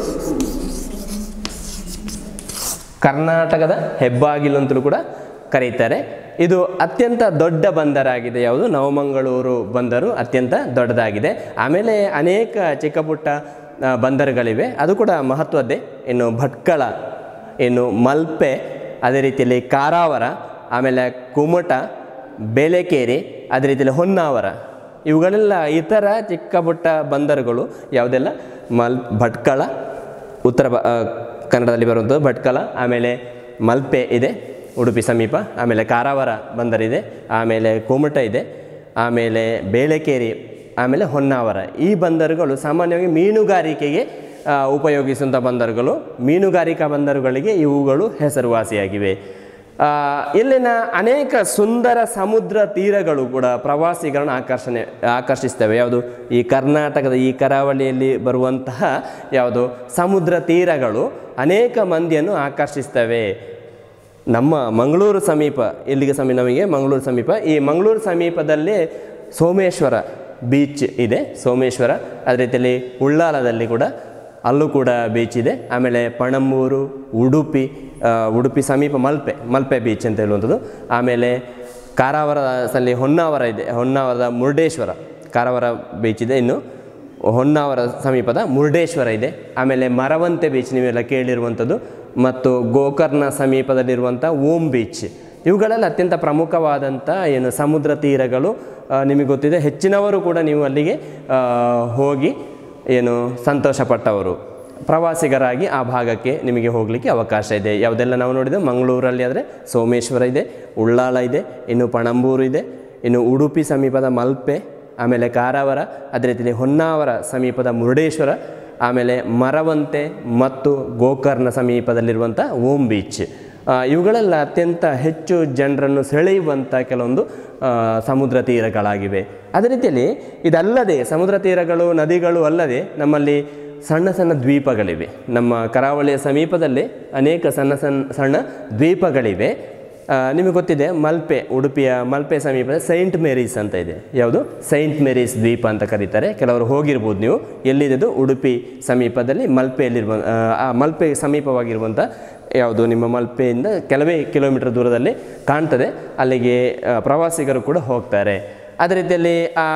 ಕರ್ನಾಟಕದ ಹೆಬ್ಬಾಗಿಲು ಅಂತಲೂ ಕೂಡ ಕರೀತಾರೆ ಇದು ಅತ್ಯಂತ ದೊಡ್ಡ ಬಂದರಾಗಿದೆ ಯಾವುದು ನವಮಂಗಳೂರು ಬಂದರು ಅತ್ಯಂತ ದೊಡ್ಡದಾಗಿದೆ ಆಮೇಲೆ ಅನೇಕ ಚಿಕ್ಕ ಪುಟ್ಟ ಆ, ಬಂದರುಗಳಿವೆ ಅದು ಕೂಡ ಮಹತ್ವದ್ದೇ ಇನ್ನು ಭಟ್ಕಳ ಇನ್ನು ಮಲ್ಪೆ ಅದೇ ರೀತಿಯಲ್ಲಿ ಕಾರಾವರ ಆಮೇಲೆ ಕುಮಟ ಬೇಲೆಕೇರಿ ಅದೇ ರೀತಿಯಲ್ಲಿ ಹೊನ್ನಾವರ ಇವುಗಳೆಲ್ಲ ಇತರ ಚಿಕ್ಕ ಪುಟ್ಟ ಬಂದರುಗಳು ಯಾವುದೆಲ್ಲ ಮಲ್ ಭಟ್ಕಳ ಉತ್ತರ ಬ ಆ, ಕನ್ನಡದಲ್ಲಿ ಬರುವಂಥದ್ದು ಭಟ್ಕಳ ಆಮೇಲೆ ಮಲ್ಪೆ ಇದೆ ಉಡುಪಿ ಸಮೀಪ ಆಮೇಲೆ ಕಾರಾವರ ಬಂದರಿದೆ ಆಮೇಲೆ ಕುಮಟ ಇದೆ ಆಮೇಲೆ ಬೇಳೆಕೇರಿ ಆಮೇಲೆ ಹೊನ್ನಾವರ ಈ ಬಂದರುಗಳು ಸಾಮಾನ್ಯವಾಗಿ ಮೀನುಗಾರಿಕೆಗೆ ಆ, ಉಪಯೋಗಿಸುವಂಥ ಬಂದರುಗಳು ಮೀನುಗಾರಿಕಾ ಬಂದರುಗಳಿಗೆ ಇವುಗಳು ಹೆಸರುವಾಸಿಯಾಗಿವೆ ಆ, ಇಲ್ಲಿನ ಅನೇಕ ಸುಂದರ ಸಮುದ್ರ ತೀರಗಳು ಕೂಡ ಪ್ರವಾಸಿಗರನ್ನು ಆಕರ್ಷಣೆ ಆಕರ್ಷಿಸ್ತವೆ ಯಾವುದು ಈ ಕರ್ನಾಟಕದ ಈ ಕರಾವಳಿಯಲ್ಲಿ ಬರುವಂತಹ ಯಾವುದು ಸಮುದ್ರ ತೀರಗಳು ಅನೇಕ ಮಂದಿಯನ್ನು ಆಕರ್ಷಿಸ್ತವೆ ನಮ್ಮ ಮಂಗಳೂರು ಸಮೀಪ ಇಲ್ಲಿಗೆ ಸಮೀಪ ನಮಗೆ ಮಂಗಳೂರು ಸಮೀಪ ಈ ಮಂಗಳೂರು ಸಮೀಪದಲ್ಲಿ ಸೋಮೇಶ್ವರ ಬೀಚ್ ಇದೆ ಸೋಮೇಶ್ವರ ಅದೇ ರೀತಿಯಲ್ಲಿ ಉಳ್ಳಾಲದಲ್ಲಿ ಕೂಡ ಅಲ್ಲೂ ಕೂಡ ಬೀಚ್ ಇದೆ ಆಮೇಲೆ ಪಣಂಬೂರು ಉಡುಪಿ ಆ, ಉಡುಪಿ ಸಮೀಪ ಮಲ್ಪೆ ಮಲ್ಪೆ ಬೀಚ್ ಅಂತ ಹೇಳುವಂಥದ್ದು ಆಮೇಲೆ ಕಾರಾವರದಲ್ಲಿ ಹೊನ್ನಾವರ ಇದೆ ಹೊನ್ನಾವರದ ಮುರುಡೇಶ್ವರ ಕಾರವಾರ ಬೀಚ್ ಇದೆ ಇನ್ನು ಹೊನ್ನಾವರ ಸಮೀಪದ ಮುರುಡೇಶ್ವರ ಇದೆ ಆಮೇಲೆ ಮರವಂತೆ ಬೀಚ್ ನೀವೆಲ್ಲ ಕೇಳಿರುವಂಥದ್ದು ಮತ್ತು ಗೋಕರ್ಣ ಸಮೀಪದಲ್ಲಿರುವಂಥ ಓಂ ಬೀಚ್ ಇವುಗಳೆಲ್ಲ ಅತ್ಯಂತ ಪ್ರಮುಖವಾದಂಥ ಏನು ಸಮುದ್ರ ತೀರಗಳು ಆ, ನಿಮಗೆ ಗೊತ್ತಿದೆ ಹೆಚ್ಚಿನವರು ಕೂಡ ನೀವು ಅಲ್ಲಿಗೆ ಆ, ಹೋಗಿ ಏನು ಸಂತೋಷಪಟ್ಟವರು ಪ್ರವಾಸಿಗರಾಗಿ ಆ ಭಾಗಕ್ಕೆ ನಿಮಗೆ ಹೋಗಲಿಕ್ಕೆ ಅವಕಾಶ ಇದೆ ಯಾವುದೆಲ್ಲ ನಾವು ನೋಡಿದೆ ಮಂಗಳೂರಲ್ಲಿ ಆದರೆ ಸೋಮೇಶ್ವರ ಇದೆ ಉಳ್ಳಾಳ ಇದೆ ಇನ್ನು ಪಣಂಬೂರು ಇದೆ ಇನ್ನು ಉಡುಪಿ ಸಮೀಪದ ಮಲ್ಪೆ ಆಮೇಲೆ ಕಾರಾವರ ಅದೇ ರೀತಿಯಲ್ಲಿ ಹೊನ್ನಾವರ ಸಮೀಪದ ಮುರುಡೇಶ್ವರ ಆಮೇಲೆ ಮರವಂತೆ ಮತ್ತು ಗೋಕರ್ಣ ಸಮೀಪದಲ್ಲಿರುವಂಥ ಓಂ ಬೀಚ್ ಆ, ಇವುಗಳೆಲ್ಲ ಅತ್ಯಂತ ಹೆಚ್ಚು ಜನರನ್ನು ಸೆಳೆಯುವಂಥ ಕೆಲವೊಂದು ಆ, ಸಮುದ್ರ ತೀರಗಳಾಗಿವೆ ಅದೇ ರೀತಿಯಲ್ಲಿ ಇದಲ್ಲದೆ ಸಮುದ್ರ ತೀರಗಳು ನದಿಗಳು ಅಲ್ಲದೆ ನಮ್ಮಲ್ಲಿ ಸಣ್ಣ ಸಣ್ಣ ದ್ವೀಪಗಳಿವೆ ನಮ್ಮ ಕರಾವಳಿಯ ಸಮೀಪದಲ್ಲಿ ಅನೇಕ ಸಣ್ಣ ಸಣ್ಣ ಸಣ್ಣ ದ್ವೀಪಗಳಿವೆ ಆ, ನಿಮಗೆ ಗೊತ್ತಿದೆ ಮಲ್ಪೆ ಉಡುಪಿಯ ಮಲ್ಪೆ ಸಮೀಪದ ಸೈಂಟ್ ಮೇರೀಸ್ ಅಂತ ಇದೆ ಯಾವುದು ಸೈಂಟ್ ಮೇರೀಸ್ ದ್ವೀಪ ಅಂತ ಕರೀತಾರೆ ಕೆಲವರು ಹೋಗಿರ್ಬೋದು ನೀವು ಎಲ್ಲಿದೆ ಉಡುಪಿ ಸಮೀಪದಲ್ಲಿ ಮಲ್ಪೆಯಲ್ಲಿರುವ ಆ, ಆ ಮಲ್ಪೆ ಸಮೀಪವಾಗಿರುವಂಥ ಯಾವುದು ನಿಮ್ಮ ಮಲ್ಪೆಯಿಂದ ಕೆಲವೇ ಕಿಲೋಮೀಟರ್ ದೂರದಲ್ಲಿ ಕಾಣ್ತದೆ ಅಲ್ಲಿಗೆ ಆ, ಪ್ರವಾಸಿಗರು ಕೂಡ ಹೋಗ್ತಾರೆ ಅದೇ ರೀತಿಯಲ್ಲಿ ಆ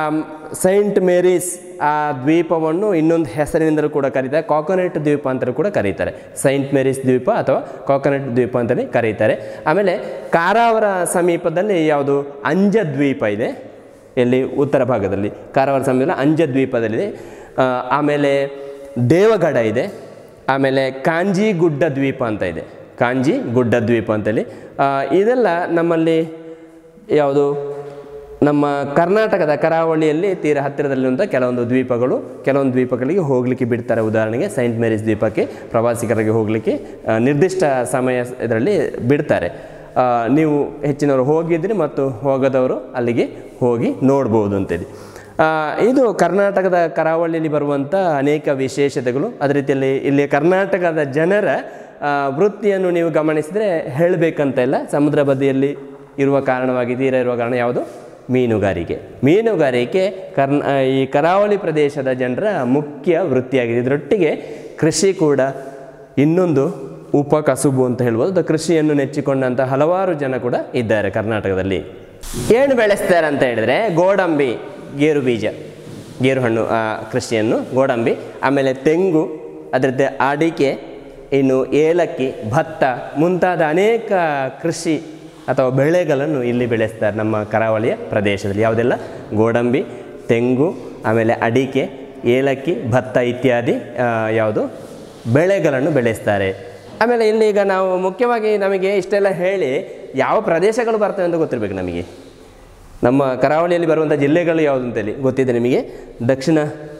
ಸೈಂಟ್ ಮೇರೀಸ್ ಆ ದ್ವೀಪವನ್ನು ಇನ್ನೊಂದು ಹೆಸರಿನಿಂದಲೂ ಕೂಡ ಕರೀತಾರೆ ಕಾಕೋನಟ್ ದ್ವೀಪ ಅಂತಲೂ ಕೂಡ ಕರೀತಾರೆ ಸೈಂಟ್ ಮೇರೀಸ್ ದ್ವೀಪ ಅಥವಾ ಕಾಕೋನಟ್ ದ್ವೀಪ ಅಂತಲೇ ಕರೀತಾರೆ ಆಮೇಲೆ ಕಾರಾವರ ಸಮೀಪದಲ್ಲಿ ಯಾವುದು ಅಂಜ ದ್ವೀಪ ಇದೆ ಎಲ್ಲಿ ಉತ್ತರ ಭಾಗದಲ್ಲಿ ಕಾರವಾರ ಸಮೀಪದಲ್ಲಿ ಅಂಜ ದ್ವೀಪದಲ್ಲಿದೆ ಆ, ಆಮೇಲೆ ದೇವಗಢ ಇದೆ ಆಮೇಲೆ ಕಾಂಜಿ ಗುಡ್ಡ ದ್ವೀಪ ಅಂತ ಇದೆ ಕಾಂಜಿ ಗುಡ್ಡ ದ್ವೀಪ ಅಂತೇಳಿ ಆ, ಇದೆಲ್ಲ ನಮ್ಮಲ್ಲಿ ಯಾವುದು ನಮ್ಮ ಕರ್ನಾಟಕದ ಕರಾವಳಿಯಲ್ಲಿ ತೀರ ಹತ್ತಿರದಲ್ಲಿರುವಂಥ ಕೆಲವೊಂದು ದ್ವೀಪಗಳು ಕೆಲವೊಂದು ದ್ವೀಪಗಳಿಗೆ ಹೋಗಲಿಕ್ಕೆ ಬಿಡ್ತಾರೆ ಉದಾಹರಣೆಗೆ ಸೈಂಟ್ ಮೇರೀಸ್ ದ್ವೀಪಕ್ಕೆ ಪ್ರವಾಸಿಗರಿಗೆ ಹೋಗಲಿಕ್ಕೆ ಆ, ನಿರ್ದಿಷ್ಟ ಸಮಯ ಇದರಲ್ಲಿ ಬಿಡ್ತಾರೆ ಆ, ನೀವು ಹೆಚ್ಚಿನವರು ಹೋಗಿದ್ರಿ ಮತ್ತು ಹೋಗದವರು ಅಲ್ಲಿಗೆ ಹೋಗಿ ನೋಡ್ಬೋದು ಅಂತೇಳಿ ಆ, ಇದು ಕರ್ನಾಟಕದ ಕರಾವಳಿಯಲ್ಲಿ ಬರುವಂಥ ಅನೇಕ ವಿಶೇಷತೆಗಳು ಅದೇ ರೀತಿಯಲ್ಲಿ ಇಲ್ಲಿ ಕರ್ನಾಟಕದ ಜನರ ಆ, ವೃತ್ತಿಯನ್ನು ನೀವು ಗಮನಿಸಿದರೆ ಹೇಳಬೇಕಂತ ಇಲ್ಲ ಸಮುದ್ರ ಬದಿಯಲ್ಲಿ ಇರುವ ಕಾರಣವಾಗಿ ತೀರ ಇರುವ ಕಾರಣ ಯಾವುದು ಮೀನುಗಾರಿಕೆ ಮೀನುಗಾರಿಕೆ ಕರ್ನ ಆ, ಈ ಕರಾವಳಿ ಪ್ರದೇಶದ ಜನರ ಮುಖ್ಯ ವೃತ್ತಿಯಾಗಿದೆ ಇದರೊಟ್ಟಿಗೆ ಕೃಷಿ ಕೂಡ ಇನ್ನೊಂದು ಉಪಕಸುಬು ಅಂತ ಹೇಳ್ಬೋದು ಅದು ಕೃಷಿಯನ್ನು ನೆಚ್ಚಿಕೊಂಡಂಥ ಹಲವಾರು ಜನ ಕೂಡ ಇದ್ದಾರೆ ಕರ್ನಾಟಕದಲ್ಲಿ ಏನು ಬೆಳೆಸ್ತಾರೆ ಅಂತ ಹೇಳಿದ್ರೆ ಗೋಡಂಬಿ ಗೇರು ಬೀಜ ಗೇರು ಹಣ್ಣು ಆ, ಕೃಷಿಯನ್ನು ಗೋಡಂಬಿ ಆಮೇಲೆ ತೆಂಗು ಅದರ ಜೊತೆ ಅಡಿಕೆ ಇನ್ನು ಏಲಕ್ಕಿ ಭತ್ತ ಮುಂತಾದ ಅನೇಕ ಕೃಷಿ ಅಥವಾ ಬೆಳೆಗಳನ್ನು ಇಲ್ಲಿ ಬೆಳೆಸ್ತಾರೆ ನಮ್ಮ ಕರಾವಳಿಯ ಪ್ರದೇಶದಲ್ಲಿ ಯಾವುದೆಲ್ಲ ಗೋಡಂಬಿ ತೆಂಗು ಆಮೇಲೆ ಅಡಿಕೆ ಏಲಕ್ಕಿ ಭತ್ತ ಇತ್ಯಾದಿ ಆ, ಯಾವುದು ಬೆಳೆಗಳನ್ನು ಬೆಳೆಸ್ತಾರೆ ಆಮೇಲೆ ಇಲ್ಲಿ ಈಗ ನಾವು ಮುಖ್ಯವಾಗಿ ನಮಗೆ ಇಷ್ಟೆಲ್ಲ ಹೇಳಿ ಯಾವ ಪ್ರದೇಶಗಳು ಬರ್ತವೆ ಅಂತ ಗೊತ್ತಿರಬೇಕು ನಮಗೆ ನಮ್ಮ ಕರಾವಳಿಯಲ್ಲಿ ಬರುವಂಥ ಜಿಲ್ಲೆಗಳು ಯಾವುದು ಅಂತೇಳಿ ಗೊತ್ತಿದೆ ನಿಮಗೆ ದಕ್ಷಿಣ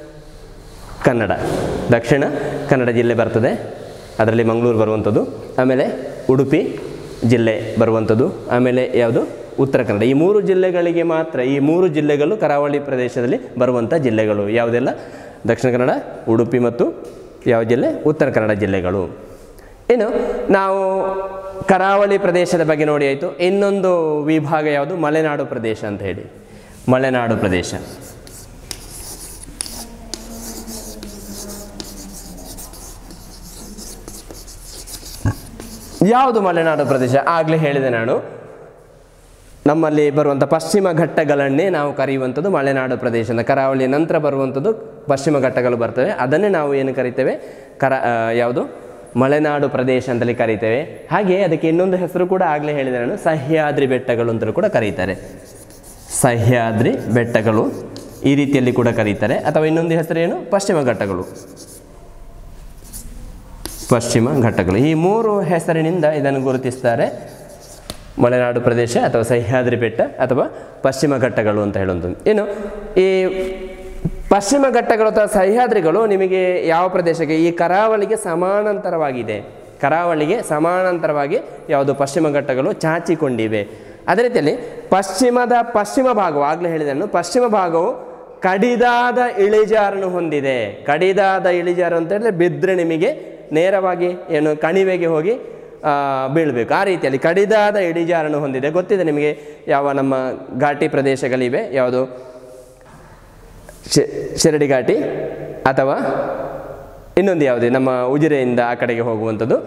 ಕನ್ನಡ ದಕ್ಷಿಣ ಕನ್ನಡ ಜಿಲ್ಲೆ ಬರ್ತದೆ ಅದರಲ್ಲಿ ಮಂಗಳೂರು ಬರುವಂಥದ್ದು ಆಮೇಲೆ ಉಡುಪಿ ಜಿಲ್ಲೆ ಬರುವಂಥದ್ದು ಆಮೇಲೆ ಯಾವುದು ಉತ್ತರ ಕನ್ನಡ ಈ ಮೂರು ಜಿಲ್ಲೆಗಳಿಗೆ ಮಾತ್ರ ಈ ಮೂರು ಜಿಲ್ಲೆಗಳು ಕರಾವಳಿ ಪ್ರದೇಶದಲ್ಲಿ ಬರುವಂಥ ಜಿಲ್ಲೆಗಳು ಯಾವುದೆಲ್ಲ ದಕ್ಷಿಣ ಕನ್ನಡ ಉಡುಪಿ ಮತ್ತು ಯಾವ ಜಿಲ್ಲೆ ಉತ್ತರ ಕನ್ನಡ ಜಿಲ್ಲೆಗಳು ಇನ್ನು ನಾವು ಕರಾವಳಿ ಪ್ರದೇಶದ ಬಗ್ಗೆ ನೋಡಿ ಆಯಿತು ಇನ್ನೊಂದು ವಿಭಾಗ ಯಾವುದು ಮಲೆನಾಡು ಪ್ರದೇಶ ಅಂತ ಹೇಳಿ ಮಲೆನಾಡು ಪ್ರದೇಶ ಯಾವುದು ಮಲೆನಾಡು ಪ್ರದೇಶ ಆಗಲೇ ಹೇಳಿದೆ ನಾನು ನಮ್ಮಲ್ಲಿ ಬರುವಂಥ ಪಶ್ಚಿಮ ಘಟ್ಟಗಳನ್ನೇ ನಾವು ಕರೆಯುವಂಥದ್ದು ಮಲೆನಾಡು ಪ್ರದೇಶ ಅಂತ ಕರಾವಳಿಯ ನಂತರ ಬರುವಂಥದ್ದು ಪಶ್ಚಿಮ ಘಟ್ಟಗಳು ಬರ್ತವೆ ಅದನ್ನೇ ನಾವು ಏನು ಕರಿತೇವೆ ಕರ ಆ, ಯಾವುದು ಮಲೆನಾಡು ಪ್ರದೇಶ ಅಂತಲೇ ಕರಿತೇವೆ ಹಾಗೆ ಅದಕ್ಕೆ ಇನ್ನೊಂದು ಹೆಸರು ಕೂಡ ಆಗಲೇ ಹೇಳಿದೆ ನಾನು ಸಹ್ಯಾದ್ರಿ ಬೆಟ್ಟಗಳು ಅಂತಲೂ ಕೂಡ ಕರೀತಾರೆ ಸಹ್ಯಾದ್ರಿ ಬೆಟ್ಟಗಳು ಈ ರೀತಿಯಲ್ಲಿ ಕೂಡ ಕರೀತಾರೆ ಅಥವಾ ಇನ್ನೊಂದು ಹೆಸರೇನು ಪಶ್ಚಿಮ ಘಟ್ಟಗಳು ಪಶ್ಚಿಮ ಘಟ್ಟಗಳು ಈ ಮೂರು ಹೆಸರಿನಿಂದ ಇದನ್ನು ಗುರುತಿಸ್ತಾರೆ ಮಲೆನಾಡು ಪ್ರದೇಶ ಅಥವಾ ಸಹ್ಯಾದ್ರಿ ಬೆಟ್ಟ ಅಥವಾ ಪಶ್ಚಿಮ ಘಟ್ಟಗಳು ಅಂತ ಹೇಳುವಂಥದ್ದು ಇನ್ನು ಈ ಪಶ್ಚಿಮ ಘಟ್ಟಗಳು ಅಥವಾ ಸಹ್ಯಾದ್ರಿಗಳು ನಿಮಗೆ ಯಾವ ಪ್ರದೇಶಕ್ಕೆ ಈ ಕರಾವಳಿಗೆ ಸಮಾನಾಂತರವಾಗಿದೆ ಕರಾವಳಿಗೆ ಸಮಾನಾಂತರವಾಗಿ ಯಾವುದು ಪಶ್ಚಿಮ ಘಟ್ಟಗಳು ಚಾಚಿಕೊಂಡಿವೆ ಅದೇ ರೀತಿಯಲ್ಲಿ ಪಶ್ಚಿಮದ ಪಶ್ಚಿಮ ಭಾಗವು ಆಗಲೇ ಹೇಳಿದೆ ನಾನು ಪಶ್ಚಿಮ ಭಾಗವು ಕಡಿದಾದ ಇಳಿಜಾರನ್ನು ಹೊಂದಿದೆ ಕಡಿದಾದ ಇಳಿಜಾರು ಅಂತ ಹೇಳಿದ್ರೆ ಬಿದ್ದರೆ ನಿಮಗೆ ನೇರವಾಗಿ ಏನು ಕಣಿವೆಗೆ ಹೋಗಿ ಆ, ಬೀಳಬೇಕು ಆ ರೀತಿಯಲ್ಲಿ ಕಡಿದಾದ ಇಳಿಜಾರನ್ನು ಹೊಂದಿದೆ ಗೊತ್ತಿದೆ ನಿಮಗೆ ಯಾವ ನಮ್ಮ ಘಾಟಿ ಪ್ರದೇಶಗಳಿವೆ ಯಾವುದು ಶಿ- ಶಿರಡಿ ಘಾಟಿ ಅಥವಾ ಇನ್ನೊಂದು ಯಾವುದು ನಮ್ಮ ಉಜಿರೆಯಿಂದ ಆ ಕಡೆಗೆ ಹೋಗುವಂಥದ್ದು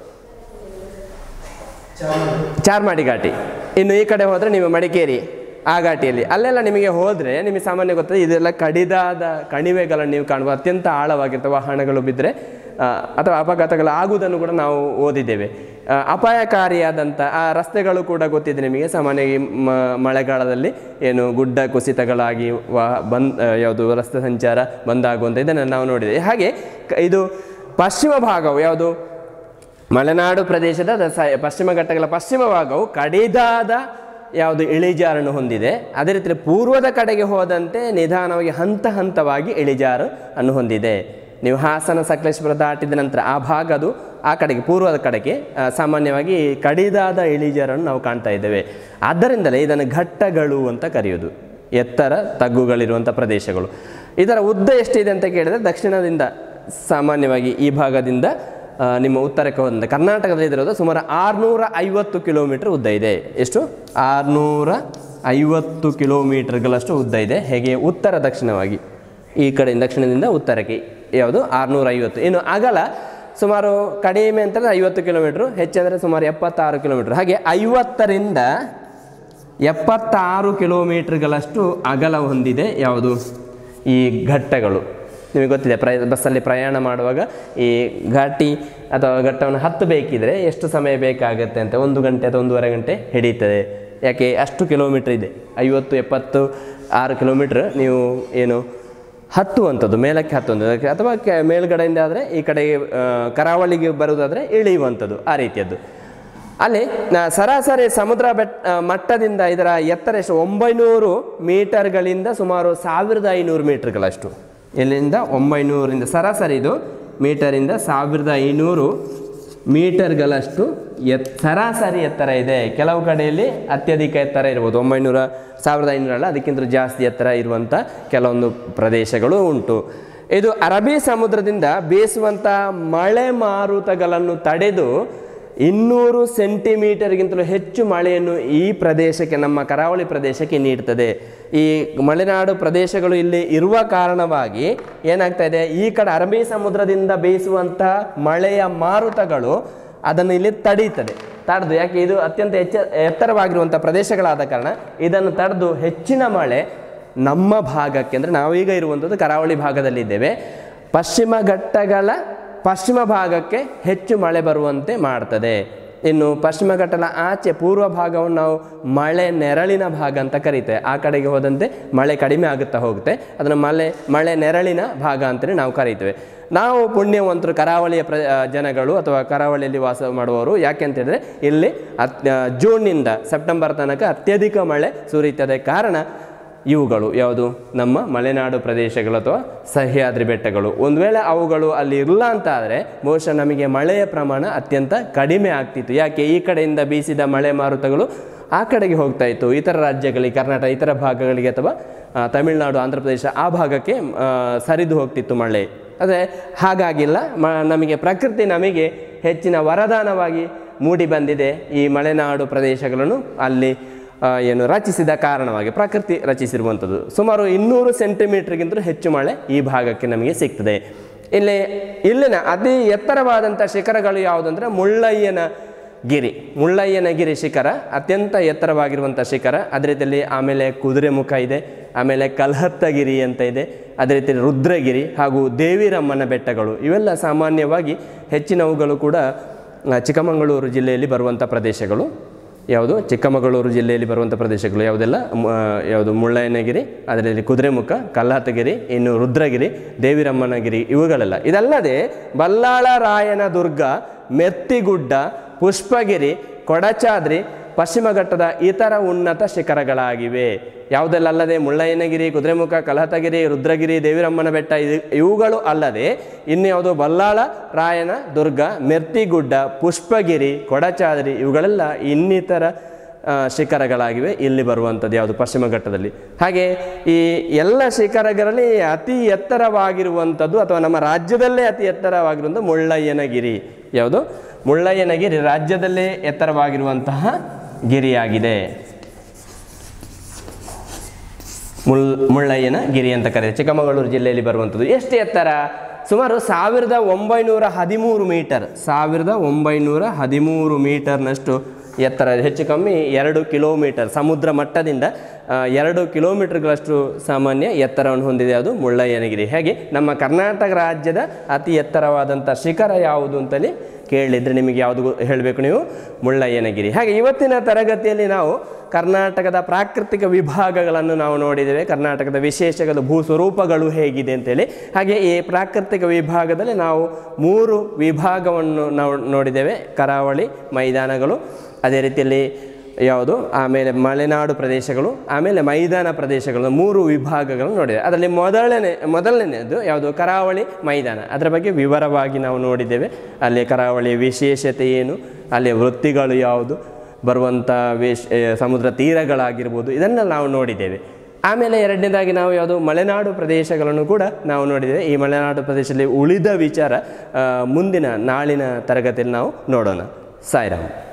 ಚಾರ್ಮಾಡಿ ಘಾಟಿ ಇನ್ನು ಈ ಕಡೆ ಹೋದರೆ ನೀವು ಮಡಿಕೇರಿ ಆ ಘಾಟಿಯಲ್ಲಿ ಅಲ್ಲೆಲ್ಲ ನಿಮಗೆ ಹೋದರೆ ನಿಮಗೆ ಸಾಮಾನ್ಯ ಗೊತ್ತದೆ ಇದೆಲ್ಲ ಕಡಿದಾದ ಕಣಿವೆಗಳನ್ನು ನೀವು ಕಾಣುವ ಅತ್ಯಂತ ಆಳವಾಗಿರ್ತವೆ ವಾಹನಗಳು ಬಿದ್ದರೆ ಆ, ಅಥವಾ ಅಪಘಾತಗಳು ಆಗುವುದನ್ನು ಕೂಡ ನಾವು ಓದಿದ್ದೇವೆ ಆ, ಅಪಾಯಕಾರಿಯಾದಂಥ ಆ ರಸ್ತೆಗಳು ಕೂಡ ಗೊತ್ತಿದೆ ನಿಮಗೆ ಸಾಮಾನ್ಯವಾಗಿ ಮ- ಮಳೆಗಾಲದಲ್ಲಿ ಏನು ಗುಡ್ಡ ಕುಸಿತಗಳಾಗಿ ವಾ ಬಂದ್ ಆ, ಯಾವುದು ರಸ್ತೆ ಸಂಚಾರ ಬಂದಾಗುವಂಥ ಇದನ್ನು ನಾವು ನೋಡಿದ್ದೇವೆ ಹಾಗೆ ಕ- ಇದು ಪಶ್ಚಿಮ ಭಾಗವು ಯಾವುದು ಮಲೆನಾಡು ಪ್ರದೇಶದ ದ- ಸ- ಪಶ್ಚಿಮ ಘಟ್ಟಗಳ ಪಶ್ಚಿಮ ಭಾಗವು ಕಡಿದಾದ ಯಾವುದು ಇಳಿಜಾರನ್ನು ಹೊಂದಿದೆ ಅದೇ ರೀತಿ ಪೂರ್ವದ ಕಡೆಗೆ ಹೋದಂತೆ ನಿಧಾನವಾಗಿ ಹಂತ ಹಂತವಾಗಿ ಇಳಿಜಾರು ಅನ್ನು ಹೊಂದಿದೆ ನೀವು ಹಾಸನ ಸಕಲೇಶ್ವರ ದಾಟಿದ ನಂತರ ಆ ಭಾಗ ಅದು ಆ ಕಡೆಗೆ ಪೂರ್ವದ ಕಡೆಗೆ ಆ, ಸಾಮಾನ್ಯವಾಗಿ ಕಡಿದಾದ ಇಳಿಜಾರನ್ನು ನಾವು ಕಾಣ್ತಾ ಇದ್ದೇವೆ ಆದ್ದರಿಂದಲೇ ಇದನ್ನು ಘಟ್ಟಗಳು ಅಂತ ಕರೆಯೋದು ಎತ್ತರ ತಗ್ಗುಗಳಿರುವಂಥ ಪ್ರದೇಶಗಳು ಇದರ ಉದ್ದ ಎಷ್ಟಿದೆ ಅಂತ ಕೇಳಿದರೆ ದಕ್ಷಿಣದಿಂದ ಸಾಮಾನ್ಯವಾಗಿ ಈ ಭಾಗದಿಂದ ಆ, ನಿಮ್ಮ ಉತ್ತರಕ್ಕೆ ಹೋದಂತೆ ಕರ್ನಾಟಕದಲ್ಲಿ ಇದಿರೋದು ಸುಮಾರು ಆರುನೂರ ಐವತ್ತು ಕಿಲೋಮೀಟರ್ ಉದ್ದ ಇದೆ ಎಷ್ಟು ಆರುನೂರ ಐವತ್ತು ಕಿಲೋಮೀಟರ್ಗಳಷ್ಟು ಉದ್ದ ಇದೆ ಹೇಗೆ ಉತ್ತರ ದಕ್ಷಿಣವಾಗಿ ಈ ಕಡೆ ದಕ್ಷಿಣದಿಂದ ಉತ್ತರಕ್ಕೆ ಯಾವುದು ಆರುನೂರ ಐವತ್ತು ಇನ್ನು ಅಗಲ ಸುಮಾರು ಕಡಿಮೆ ಅಂತಂದರೆ ಐವತ್ತು ಕಿಲೋಮೀಟ್ರು ಹೆಚ್ಚಂದರೆ ಸುಮಾರು ಎಪ್ಪತ್ತಾರು ಕಿಲೋಮೀಟ್ರ್ ಹಾಗೆ ಐವತ್ತರಿಂದ ಎಪ್ಪತ್ತಾರು ಕಿಲೋಮೀಟರ್ಗಳಷ್ಟು ಅಗಲ ಹೊಂದಿದೆ ಯಾವುದು ಈ ಘಟ್ಟಗಳು ನಿಮಗೆ ಗೊತ್ತಿದೆ ಪ್ರಯ ಬಸ್ಸಲ್ಲಿ ಪ್ರಯಾಣ ಮಾಡುವಾಗ ಈ ಘಾಟಿ ಅಥವಾ ಘಟ್ಟವನ್ನು ಹತ್ತಬೇಕಿದ್ರೆ ಎಷ್ಟು ಸಮಯ ಬೇಕಾಗುತ್ತೆ ಅಂತ ಒಂದು ಗಂಟೆ ಅಥವಾ ಒಂದೂವರೆ ಗಂಟೆ ಹಿಡಿಯುತ್ತದೆ ಯಾಕೆ ಅಷ್ಟು ಕಿಲೋಮೀಟ್ರ್ ಇದೆ ಐವತ್ತು ಎಪ್ಪತ್ತು ಆರು ಕಿಲೋಮೀಟ್ರ್ ನೀವು ಏನು ಹತ್ತುವಂಥದ್ದು ಮೇಲಕ್ಕೆ ಹತ್ತುವಂಥದ್ದು ಅಥವಾ ಕೆ ಮೇಲ್ಗಡೆಯಿಂದ ಆದರೆ ಈ ಕಡೆಗೆ ಆ, ಕರಾವಳಿಗೆ ಬರುವುದಾದರೆ ಇಳಿಯುವಂಥದ್ದು ಆ ರೀತಿಯದ್ದು ಅಲ್ಲಿ ನ- ಸರಾಸರಿ ಸಮುದ್ರ ಬೆಟ್ ಆ, ಮಟ್ಟದಿಂದ ಇದರ ಎತ್ತರ ಎಷ್ಟು ಒಂಬೈನೂರು ಮೀಟರ್ಗಳಿಂದ ಸುಮಾರು ಸಾವಿರದ ಐನೂರು ಮೀಟರ್ಗಳಷ್ಟು ಇಲ್ಲಿಂದ ಒಂಬೈನೂರಿಂದ ಸರಾಸರಿ ಇದು ಮೀಟರಿಂದ ಸಾವಿರದ ಐನೂರು ಮೀಟರ್ಗಳಷ್ಟು ಎತ್ ಸರಾಸರಿ ಎತ್ತರ ಇದೆ ಕೆಲವು ಕಡೆಯಲ್ಲಿ ಅತ್ಯಧಿಕ ಎತ್ತರ ಇರ್ಬೋದು ಒಂಬೈನೂರ ಸಾವಿರದ ಐನೂರಲ್ಲ ಅದಕ್ಕಿಂತ ಜಾಸ್ತಿ ಎತ್ತರ ಇರುವಂಥ ಕೆಲವೊಂದು ಪ್ರದೇಶಗಳು ಉಂಟು ಇದು ಅರಬ್ಬಿ ಸಮುದ್ರದಿಂದ ಬೀಸುವಂಥ ಮಳೆ ಮಾರುತಗಳನ್ನು ತಡೆದು ಇನ್ನೂರು ಸೆಂಟಿಮೀಟರ್ಗಿಂತಲೂ ಹೆಚ್ಚು ಮಳೆಯನ್ನು ಈ ಪ್ರದೇಶಕ್ಕೆ ನಮ್ಮ ಕರಾವಳಿ ಪ್ರದೇಶಕ್ಕೆ ನೀಡ್ತದೆ ಈ ಮಲೆನಾಡು ಪ್ರದೇಶಗಳು ಇಲ್ಲಿ ಇರುವ ಕಾರಣವಾಗಿ ಏನಾಗ್ತಾ ಇದೆ ಈ ಕಡೆ ಅರಬ್ಬಿ ಸಮುದ್ರದಿಂದ ಬೇಯಿಸುವಂಥ ಮಳೆಯ ಮಾರುತಗಳು ಅದನ್ನು ಇಲ್ಲಿ ತಡೀತದೆ ತಡೆದು ಯಾಕೆ ಇದು ಅತ್ಯಂತ ಹೆಚ್ಚ ಎತ್ತರವಾಗಿರುವಂಥ ಪ್ರದೇಶಗಳಾದ ಕಾರಣ ಇದನ್ನು ತಡೆದು ಹೆಚ್ಚಿನ ಮಳೆ ನಮ್ಮ ಭಾಗಕ್ಕೆ ಅಂದರೆ ನಾವೀಗ ಇರುವಂಥದ್ದು ಕರಾವಳಿ ಭಾಗದಲ್ಲಿದ್ದೇವೆ ಪಶ್ಚಿಮ ಘಟ್ಟಗಳ ಪಶ್ಚಿಮ ಭಾಗಕ್ಕೆ ಹೆಚ್ಚು ಮಳೆ ಬರುವಂತೆ ಮಾಡ್ತದೆ ಇನ್ನು ಪಶ್ಚಿಮ ಘಟ್ಟದ ಆಚೆ ಪೂರ್ವ ಭಾಗವನ್ನು ನಾವು ಮಳೆ ನೆರಳಿನ ಭಾಗ ಅಂತ ಕರೀತೇವೆ ಆ ಕಡೆಗೆ ಹೋದಂತೆ ಮಳೆ ಕಡಿಮೆ ಆಗುತ್ತಾ ಹೋಗುತ್ತೆ ಅದನ್ನು ಮಳೆ ಮಳೆ ನೆರಳಿನ ಭಾಗ ಅಂತಲೇ ನಾವು ಕರೀತೇವೆ ನಾವು ಪುಣ್ಯವಂತರು ಕರಾವಳಿಯ ಪ್ರ ಆ, ಜನಗಳು ಅಥವಾ ಕರಾವಳಿಯಲ್ಲಿ ವಾಸ ಮಾಡುವವರು ಯಾಕೆ ಅಂತ ಹೇಳಿದ್ರೆ ಇಲ್ಲಿ ಅತ್ ಆ, ಜೂನ್ನಿಂದ ಸೆಪ್ಟೆಂಬರ್ ತನಕ ಅತ್ಯಧಿಕ ಮಳೆ ಸುರಿಯುತ್ತದೆ ಕಾರಣ ಇವುಗಳು ಯಾವುದು ನಮ್ಮ ಮಲೆನಾಡು ಪ್ರದೇಶಗಳು ಅಥವಾ ಸಹ್ಯಾದ್ರಿ ಬೆಟ್ಟಗಳು ಒಂದು ವೇಳೆ ಅವುಗಳು ಅಲ್ಲಿ ಇಲ್ಲ ಅಂತ ಆದರೆ ಬಹುಶಃ ನಮಗೆ ಮಳೆಯ ಪ್ರಮಾಣ ಅತ್ಯಂತ ಕಡಿಮೆ ಆಗ್ತಿತ್ತು ಯಾಕೆ ಈ ಕಡೆಯಿಂದ ಬೀಸಿದ ಮಳೆ ಮಾರುತಗಳು ಆ ಕಡೆಗೆ ಹೋಗ್ತಾ ಇತ್ತು ಇತರ ರಾಜ್ಯಗಳಿಗೆ ಕರ್ನಾಟಕ ಇತರ ಭಾಗಗಳಿಗೆ ಅಥವಾ ಆ, ತಮಿಳುನಾಡು ಆಂಧ್ರ ಪ್ರದೇಶ ಆ ಭಾಗಕ್ಕೆ ಆ, ಸರಿದು ಹೋಗ್ತಿತ್ತು ಮಳೆ ಆದರೆ ಹಾಗಾಗಿಲ್ಲ ಮ ನಮಗೆ ಪ್ರಕೃತಿ ನಮಗೆ ಹೆಚ್ಚಿನ ವರದಾನವಾಗಿ ಮೂಡಿ ಬಂದಿದೆ ಈ ಮಲೆನಾಡು ಪ್ರದೇಶಗಳನ್ನು ಅಲ್ಲಿ ಆ, ಏನು ರಚಿಸಿದ ಕಾರಣವಾಗಿ ಪ್ರಕೃತಿ ರಚಿಸಿರುವಂಥದ್ದು ಸುಮಾರು ಇನ್ನೂರು ಸೆಂಟಿಮೀಟರ್ಗಿಂತಲೂ ಹೆಚ್ಚು ಮಳೆ ಈ ಭಾಗಕ್ಕೆ ನಮಗೆ ಸಿಗ್ತದೆ ಇಲ್ಲಿ ಇಲ್ಲಿನ ಅತಿ ಎತ್ತರವಾದಂಥ ಶಿಖರಗಳು ಯಾವುದಂದ್ರೆ ಮುಳ್ಳಯ್ಯನ ಗಿರಿ ಮುಳ್ಳಯ್ಯನ ಗಿರಿ ಶಿಖರ ಅತ್ಯಂತ ಎತ್ತರವಾಗಿರುವಂಥ ಶಿಖರ ಅದೇ ರೀತಿಯಲ್ಲಿ ಆಮೇಲೆ ಕುದುರೆಮುಖ ಇದೆ ಆಮೇಲೆ ಕಲ್ಹತ್ತಗಿರಿ ಅಂತ ಇದೆ ಅದೇ ರೀತಿ ರುದ್ರಗಿರಿ ಹಾಗೂ ದೇವಿರಮ್ಮನ ಬೆಟ್ಟಗಳು ಇವೆಲ್ಲ ಸಾಮಾನ್ಯವಾಗಿ ಹೆಚ್ಚಿನವುಗಳು ಕೂಡ ಆ, ಚಿಕ್ಕಮಗಳೂರು ಜಿಲ್ಲೆಯಲ್ಲಿ ಬರುವಂಥ ಪ್ರದೇಶಗಳು ಯಾವುದು ಚಿಕ್ಕಮಗಳೂರು ಜಿಲ್ಲೆಯಲ್ಲಿ ಬರುವಂಥ ಪ್ರದೇಶಗಳು ಯಾವುದೆಲ್ಲ ಮ- ಯಾವುದು ಮುಳ್ಳಯ್ಯನಗಿರಿ ಅದರಲ್ಲಿ ಕುದುರೆಮುಖ ಕಲ್ಲಾತಗಿರಿ ಇನ್ನು ರುದ್ರಗಿರಿ ದೇವಿರಮ್ಮನಗಿರಿ ಇವುಗಳೆಲ್ಲ ಇದಲ್ಲದೆ ಬಲ್ಲಾಳ ರಾಯನ ದುರ್ಗ ಮೆತ್ತಿಗುಡ್ಡ ಪುಷ್ಪಗಿರಿ ಕೊಡಚಾದ್ರಿ ಪಶ್ಚಿಮ ಘಟ್ಟದ ಇತರ ಉನ್ನತ ಶಿಖರಗಳಾಗಿವೆ ಯಾವುದೆಲ್ಲ ಅಲ್ಲದೆ ಮುಳ್ಳಯ್ಯನಗಿರಿ ಕುದುರೆಮುಖ ಕಲಹತಗಿರಿ ರುದ್ರಗಿರಿ ದೇವಿರಮ್ಮನ ಬೆಟ್ಟ ಇದು ಇವುಗಳು ಅಲ್ಲದೆ ಇನ್ನು ಯಾವುದು ಬಲ್ಲಾಳ ರಾಯನ ದುರ್ಗ ಮೆರ್ತಿಗುಡ್ಡ ಪುಷ್ಪಗಿರಿ ಕೊಡಚಾದ್ರಿ ಇವುಗಳೆಲ್ಲ ಇನ್ನಿತರ ಆ, ಶಿಖರಗಳಾಗಿವೆ ಇಲ್ಲಿ ಬರುವಂಥದ್ದು ಯಾವುದು ಪಶ್ಚಿಮ ಘಟ್ಟದಲ್ಲಿ ಹಾಗೆ ಈ ಎಲ್ಲ ಶಿಖರಗಳಲ್ಲಿ ಅತಿ ಎತ್ತರವಾಗಿರುವಂಥದ್ದು ಅಥವಾ ನಮ್ಮ ರಾಜ್ಯದಲ್ಲೇ ಅತಿ ಎತ್ತರವಾಗಿರುವಂಥ ಮುಳ್ಳಯ್ಯನಗಿರಿ ಯಾವುದು ಮುಳ್ಳಯ್ಯನಗಿರಿ ರಾಜ್ಯದಲ್ಲೇ ಎತ್ತರವಾಗಿರುವಂತಹ ಗಿರಿಯಾಗಿದೆ ಮುಳ್ ಮುಳ್ಳಯ್ಯನ ಗಿರಿ ಅಂತ ಕರೀತಾರೆ ಚಿಕ್ಕಮಗಳೂರು ಜಿಲ್ಲೆಯಲ್ಲಿ ಬರುವಂಥದ್ದು ಎಷ್ಟು ಎತ್ತರ ಸುಮಾರು ಸಾವಿರದ ಒಂಬೈನೂರ ಹದಿಮೂರು ಮೀಟರ್ ಸಾವಿರದ ಒಂಬೈನೂರ ಹದಿಮೂರು ಮೀಟರ್ನಷ್ಟು ಎತ್ತರ ಹೆಚ್ಚು ಕಮ್ಮಿ ಎರಡು ಕಿಲೋಮೀಟರ್ ಸಮುದ್ರ ಮಟ್ಟದಿಂದ ಆ, ಎರಡು ಕಿಲೋಮೀಟರ್ಗಳಷ್ಟು ಸಾಮಾನ್ಯ ಎತ್ತರವನ್ನು ಹೊಂದಿದೆ ಅದು ಮುಳ್ಳಯ್ಯನಗಿರಿ ಹಾಗೆ ನಮ್ಮ ಕರ್ನಾಟಕ ರಾಜ್ಯದ ಅತಿ ಎತ್ತರವಾದಂಥ ಶಿಖರ ಯಾವುದು ಅಂತಲೇ ಕೇಳಿದರೆ ನಿಮಗೆ ಯಾವುದು ಹೇಳಬೇಕು ನೀವು ಮುಳ್ಳಯ್ಯನಗಿರಿ ಹಾಗೆ ಇವತ್ತಿನ ತರಗತಿಯಲ್ಲಿ ನಾವು ಕರ್ನಾಟಕದ ಪ್ರಾಕೃತಿಕ ವಿಭಾಗಗಳನ್ನು ನಾವು ನೋಡಿದ್ದೇವೆ ಕರ್ನಾಟಕದ ವಿಶೇಷಗಳು ಭೂ ಸ್ವರೂಪಗಳು ಹೇಗಿದೆ ಅಂತೇಳಿ ಹಾಗೆ ಈ ಪ್ರಾಕೃತಿಕ ವಿಭಾಗದಲ್ಲಿ ನಾವು ಮೂರು ವಿಭಾಗವನ್ನು ನಾವು ನೋಡಿದ್ದೇವೆ ಕರಾವಳಿ ಮೈದಾನಗಳು ಅದೇ ರೀತಿಯಲ್ಲಿ ಯಾವುದು ಆಮೇಲೆ ಮಲೆನಾಡು ಪ್ರದೇಶಗಳು ಆಮೇಲೆ ಮೈದಾನ ಪ್ರದೇಶಗಳು ಮೂರು ವಿಭಾಗಗಳನ್ನು ನೋಡಿದೆ ಅದರಲ್ಲಿ ಮೊದಲನೇ ಮೊದಲನೇದು ಯಾವುದು ಕರಾವಳಿ ಮೈದಾನ ಅದರ ಬಗ್ಗೆ ವಿವರವಾಗಿ ನಾವು ನೋಡಿದ್ದೇವೆ ಅಲ್ಲಿ ಕರಾವಳಿಯ ವಿಶೇಷತೆ ಏನು ಅಲ್ಲಿ ವೃತ್ತಿಗಳು ಯಾವುದು ಬರುವಂಥ ವೇಷ ಏ, ಸಮುದ್ರ ತೀರಗಳಾಗಿರ್ಬೋದು ಇದನ್ನೆಲ್ಲ ನಾವು ನೋಡಿದ್ದೇವೆ ಆಮೇಲೆ ಎರಡನೇದಾಗಿ ನಾವು ಯಾವುದು ಮಲೆನಾಡು ಪ್ರದೇಶಗಳನ್ನು ಕೂಡ ನಾವು ನೋಡಿದ್ದೇವೆ ಈ ಮಲೆನಾಡು ಪ್ರದೇಶದಲ್ಲಿ ಉಳಿದ ವಿಚಾರ ಆ, ಮುಂದಿನ ನಾಳಿನ ತರಗತಿಯಲ್ಲಿ ನಾವು ನೋಡೋಣ ಸಾಯಿರಾಮ್